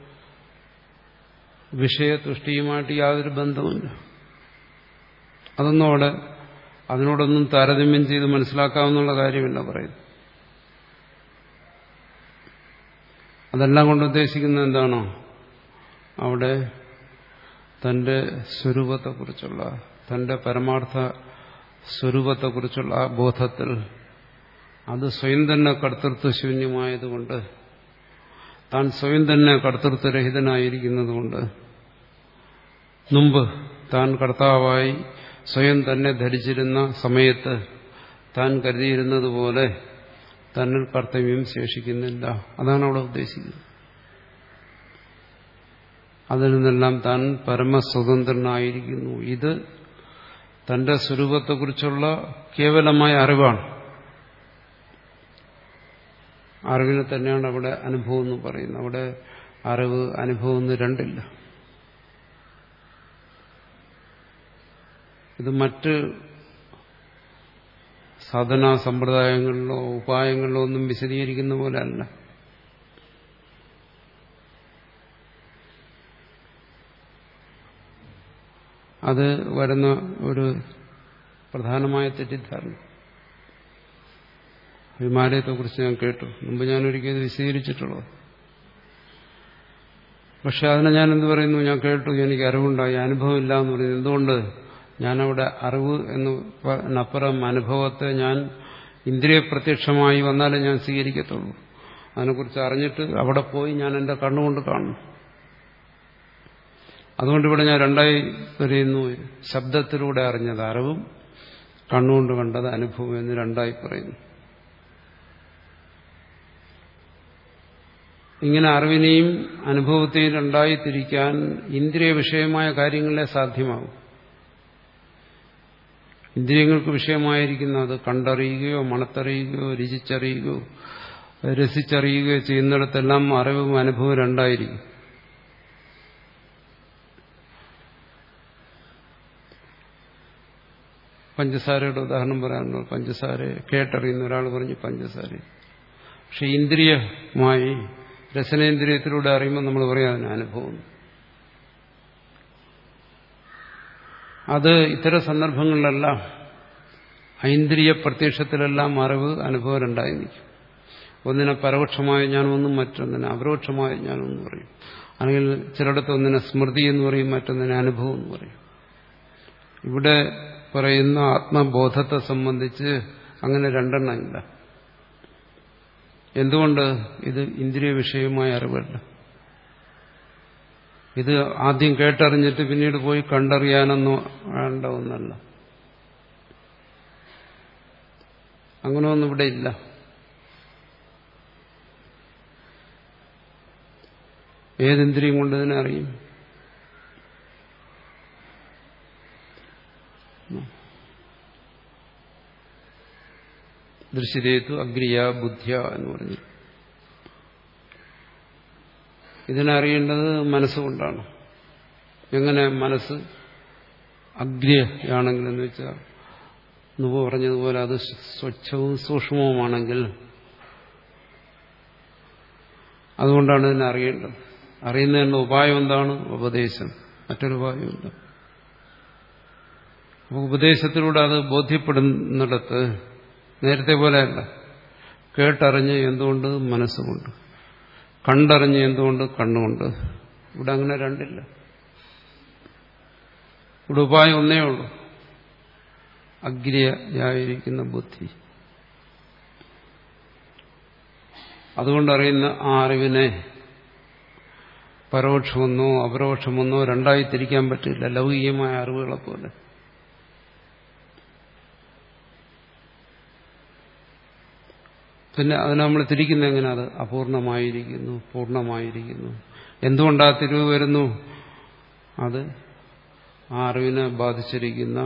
വിഷയതുഷ്ടിയുമായിട്ട് യാതൊരു ബന്ധവുമില്ല അതൊന്നും അവിടെ അതിനോടൊന്നും താരതമ്യം ചെയ്ത് മനസ്സിലാക്കാവുന്ന കാര്യമില്ല പറയുന്നു അതെല്ലാം കൊണ്ട് ഉദ്ദേശിക്കുന്നത് എന്താണോ അവിടെ തന്റെ സ്വരൂപത്തെക്കുറിച്ചുള്ള തന്റെ പരമാർത്ഥ സ്വരൂപത്തെക്കുറിച്ചുള്ള ആ ബോധത്തിൽ അത് സ്വയം തന്നെ കർത്തൃത്വശൂന്യമായതുകൊണ്ട് താൻ സ്വയം തന്നെ കർത്തൃത്വരഹിതനായിരിക്കുന്നതുകൊണ്ട് മുമ്പ് താൻ കർത്താവായി സ്വയം തന്നെ ധരിച്ചിരുന്ന സമയത്ത് താൻ കരുതിയിരുന്നത് പോലെ തന്നിൽ കർത്തവ്യം ശേഷിക്കുന്നില്ല അതാണ് അവിടെ ഉദ്ദേശിക്കുന്നത് അതിൽ നിന്നെല്ലാം താൻ പരമസ്വതന്ത്രനായിരിക്കുന്നു ഇത് തന്റെ സ്വരൂപത്തെക്കുറിച്ചുള്ള കേവലമായ അറിവാണ് അറിവിനെ തന്നെയാണ് അവിടെ അനുഭവം എന്ന് പറയുന്നത് അവിടെ അറിവ് അനുഭവം എന്ന് രണ്ടില്ല ഇത് മറ്റ് സാധനാ സമ്പ്രദായങ്ങളിലോ ഉപായങ്ങളിലോ ഒന്നും വിശദീകരിക്കുന്ന പോലെ അല്ല അത് വരുന്ന ഒരു പ്രധാനമായ തെറ്റിദ്ധാരണ ഹിമാലയത്തെക്കുറിച്ച് ഞാൻ കേട്ടു മുമ്പ് ഞാൻ ഒരിക്കലും വിശദീകരിച്ചിട്ടുള്ളത് പക്ഷെ അതിനെ ഞാൻ എന്ത് പറയുന്നു ഞാൻ കേട്ടു എനിക്ക് അറിവുണ്ടായി അനുഭവമില്ല എന്ന് പറയുന്നത് എന്തുകൊണ്ട് ഞാനവിടെ അറിവ് എന്നപ്പുറം അനുഭവത്തെ ഞാൻ ഇന്ദ്രിയ പ്രത്യക്ഷമായി വന്നാലേ ഞാൻ സ്വീകരിക്കത്തുള്ളൂ അതിനെക്കുറിച്ച് അറിഞ്ഞിട്ട് അവിടെ പോയി ഞാൻ എൻ്റെ കണ്ണുകൊണ്ട് കാണും അതുകൊണ്ട് ഇവിടെ ഞാൻ രണ്ടായി പറയുന്നു ശബ്ദത്തിലൂടെ അറിഞ്ഞത് അറിവും കണ്ണുകൊണ്ട് കണ്ടത് അനുഭവം എന്ന് രണ്ടായി പറയുന്നു ഇങ്ങനെ അറിവിനെയും അനുഭവത്തെയും രണ്ടായി തിരിക്കാൻ ഇന്ദ്രിയ വിഷയമായ കാര്യങ്ങളെ സാധ്യമാകും ഇന്ദ്രിയങ്ങൾക്ക് വിഷയമായിരിക്കുന്ന അത് കണ്ടറിയുകയോ മണത്തറിയുകയോ രുചിച്ചറിയുകയോ രസിച്ചറിയുകയോ ചെയ്യുന്നിടത്തെല്ലാം അറിവും അനുഭവവും രണ്ടായിരിക്കും പഞ്ചസാരയുടെ ഉദാഹരണം പറയാനുള്ളൂ പഞ്ചസാര കേട്ടറിയുന്ന ഒരാൾ പറഞ്ഞു പഞ്ചസാര പക്ഷെ ഇന്ദ്രിയമായി രസനേന്ദ്രിയത്തിലൂടെ അറിയുമ്പോൾ നമ്മൾ പറയാം അതിന് അനുഭവം അത് ഇത്തരം സന്ദർഭങ്ങളിലെല്ലാം ഐന്ദ്രിയ പ്രത്യക്ഷത്തിലെല്ലാം അറിവ് അനുഭവം രണ്ടായി നിൽക്കും ഒന്നിനെ പരോക്ഷമായ ഞാനൊന്നും മറ്റൊന്നിനെ അപരോക്ഷമായ ഞാനൊന്നും പറയും അല്ലെങ്കിൽ ചിലയിടത്ത് ഒന്നിനെ സ്മൃതി എന്ന് പറയും മറ്റൊന്നിനെ അനുഭവം എന്ന് പറയും ഇവിടെ പറയുന്ന ആത്മബോധത്തെ സംബന്ധിച്ച് അങ്ങനെ രണ്ടെണ്ണമില്ല എന്തുകൊണ്ട് ഇത് ഇന്ദ്രിയ വിഷയമായ അറിവല്ല ഇത് ആദ്യം കേട്ടറിഞ്ഞിട്ട് പിന്നീട് പോയി കണ്ടറിയാനൊന്നും വേണ്ട ഒന്നല്ല അങ്ങനെ ഒന്നും ഇവിടെ ഇല്ല ഏതിന്ദ്രിയം കൊണ്ട് ഇതിനെ അറിയും ദൃശ്യതേത്തു അഗ്രിയ ബുദ്ധിയ എന്ന് പറഞ്ഞു ഇതിനറിയേണ്ടത് മനസ്സുകൊണ്ടാണ് എങ്ങനെ മനസ്സ് അഗ്രിയാണെങ്കിൽ എന്ന് വെച്ചാൽ മുമ്പ് പറഞ്ഞതുപോലെ അത് സ്വച്ഛവും സൂക്ഷ്മവുമാണെങ്കിൽ അതുകൊണ്ടാണ് ഇതിനെ അറിയേണ്ടത് അറിയുന്നതിനുള്ള ഉപായം എന്താണ് ഉപദേശം മറ്റൊരു ഉപായമില്ല അപ്പോൾ ഉപദേശത്തിലൂടെ അത് ബോധ്യപ്പെടുന്നിടത്ത് നേരത്തെ പോലെയല്ല കേട്ടറിഞ്ഞ് എന്തുകൊണ്ട് മനസ്സുകൊണ്ട് കണ്ടറിഞ്ഞ് എന്തുകൊണ്ട് കണ്ണുകൊണ്ട് ഇവിടെ അങ്ങനെ രണ്ടില്ല ഇവിടെ ഉപായം ഒന്നേ ഉള്ളൂ അഗ്രിയായിരിക്കുന്ന ബുദ്ധി അതുകൊണ്ട് അറിയുന്ന ആ അറിവിനെ പരോക്ഷമെന്നോ അപരോക്ഷമെന്നോ രണ്ടായി തിരിക്കാൻ പറ്റില്ല ലൗകികമായ അറിവുകളെ പോലെ പിന്നെ അതിനെ നമ്മൾ തിരിക്കുന്ന എങ്ങനെ അത് അപൂർണമായിരിക്കുന്നു പൂർണ്ണമായിരിക്കുന്നു എന്തുകൊണ്ടാ തിരിവ് വരുന്നു അത് ആ അറിവിനെ ബാധിച്ചിരിക്കുന്ന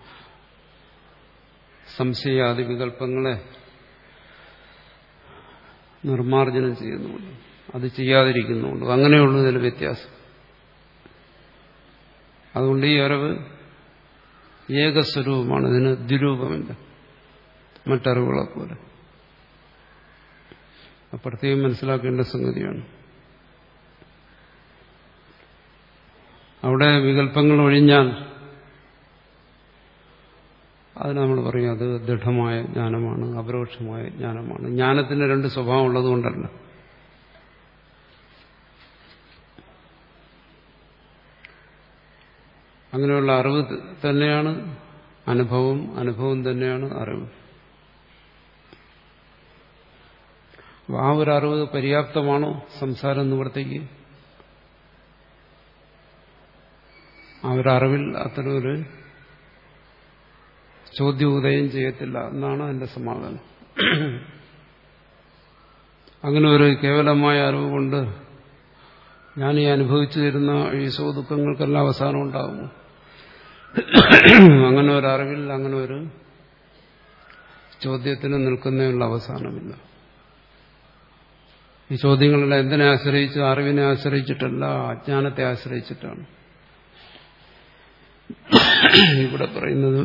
സംശയാദി വികല്പങ്ങളെ നിർമാർജനം ചെയ്യുന്നുണ്ട് അത് ചെയ്യാതിരിക്കുന്നുണ്ട് അങ്ങനെയുള്ളൂ ഇതിൽ വ്യത്യാസം അതുകൊണ്ട് ഈ അറിവ് ഏകസ്വരൂപമാണ് ഇതിന് ദ്വിരൂപമില്ല മറ്ററിവുകളെ പോലെ പ്രത്യേകം മനസ്സിലാക്കേണ്ട സംഗതിയാണ് അവിടെ വികല്പങ്ങൾ ഒഴിഞ്ഞാൽ അത് നമ്മൾ പറയും അത് ദൃഢമായ ജ്ഞാനമാണ് അപരോക്ഷമായ ജ്ഞാനമാണ് ജ്ഞാനത്തിന് രണ്ട് സ്വഭാവം ഉള്ളതുകൊണ്ടല്ല അങ്ങനെയുള്ള അറിവ് തന്നെയാണ് അനുഭവം അനുഭവം തന്നെയാണ് അറിവ് ആ ഒരു അറിവ് പര്യാപ്തമാണോ സംസാരം നിവർത്തിക്ക് ആ ഒരു അറിവിൽ അത്തരമൊരു ചോദ്യോദയം ചെയ്യത്തില്ല എന്നാണ് എന്റെ സമാധാനം അങ്ങനെ ഒരു കേവലമായ അറിവ് കൊണ്ട് ഞാൻ ഈ അനുഭവിച്ചു തരുന്ന ഈ സുഖദുഃഖങ്ങൾക്കെല്ലാം അവസാനം ഉണ്ടാകും അങ്ങനെ ഒരു അറിവിൽ അങ്ങനെ ഒരു ചോദ്യത്തിന് നിൽക്കുന്നതിനുള്ള അവസാനമില്ല ഈ ചോദ്യങ്ങളെല്ലാം എന്തിനെ ആശ്രയിച്ച് അറിവിനെ ആശ്രയിച്ചിട്ടല്ല അജ്ഞാനത്തെ ആശ്രയിച്ചിട്ടാണ് ഇവിടെ പറയുന്നത്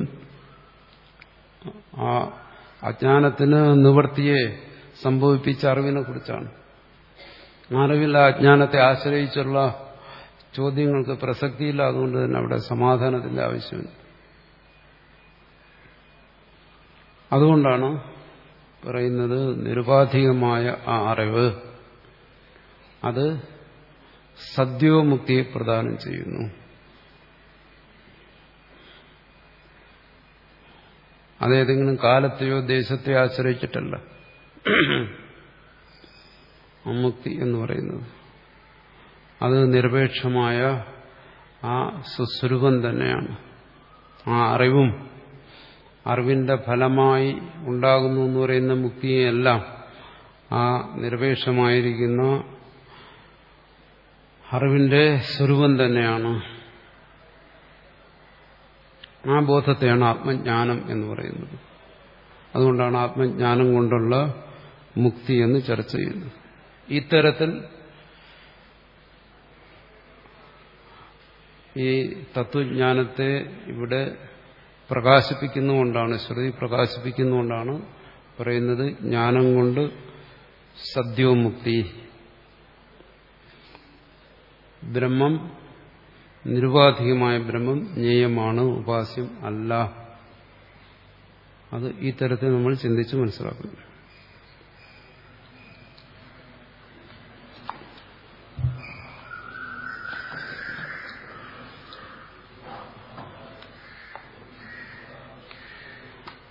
ആ അജ്ഞാനത്തിന് നിവൃത്തിയെ സംഭവിപ്പിച്ച അറിവിനെ കുറിച്ചാണ് അറിവിൽ ആ അജ്ഞാനത്തെ ആശ്രയിച്ചുള്ള ചോദ്യങ്ങൾക്ക് പ്രസക്തിയില്ല അതുകൊണ്ട് തന്നെ അവിടെ സമാധാനത്തിന്റെ ആവശ്യമില്ല അതുകൊണ്ടാണ് പറയുന്നത് നിരുപാധികമായ ആ അറിവ് അത് സദ്യോമുക്തിയെ പ്രദാനം ചെയ്യുന്നു അതേതെങ്കിലും കാലത്തെയോ ദേശത്തെയോ ആശ്രയിച്ചിട്ടല്ല അമുക്തി എന്ന് പറയുന്നത് അത് നിരപേക്ഷമായ ആ സുസ്വരൂപം തന്നെയാണ് ആ അറിവും അറിവിന്റെ ഫലമായി ഉണ്ടാകുന്നു എന്ന് പറയുന്ന മുക്തിയെല്ലാം ആ നിരപേക്ഷമായിരിക്കുന്ന അറിവിന്റെ സ്വരൂപം തന്നെയാണ് ആ ബോധത്തെയാണ് ആത്മജ്ഞാനം എന്ന് പറയുന്നത് അതുകൊണ്ടാണ് ആത്മജ്ഞാനം കൊണ്ടുള്ള മുക്തി എന്ന് ചർച്ച ചെയ്യുന്നത് ഇത്തരത്തിൽ ഈ തത്വജ്ഞാനത്തെ ഇവിടെ പ്രകാശിപ്പിക്കുന്നുകൊണ്ടാണ് ശ്രുതി പ്രകാശിപ്പിക്കുന്നുകൊണ്ടാണ് പറയുന്നത് ജ്ഞാനം കൊണ്ട് സദ്യോമുക്തി ബ്രഹ്മം നിരുപാധികമായ ബ്രഹ്മം ജ്ഞേയമാണ് ഉപാസ്യം അല്ല അത് ഈ തരത്തിൽ നമ്മൾ ചിന്തിച്ച് മനസ്സിലാക്കുന്നു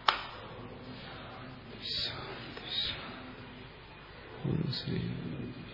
ശരി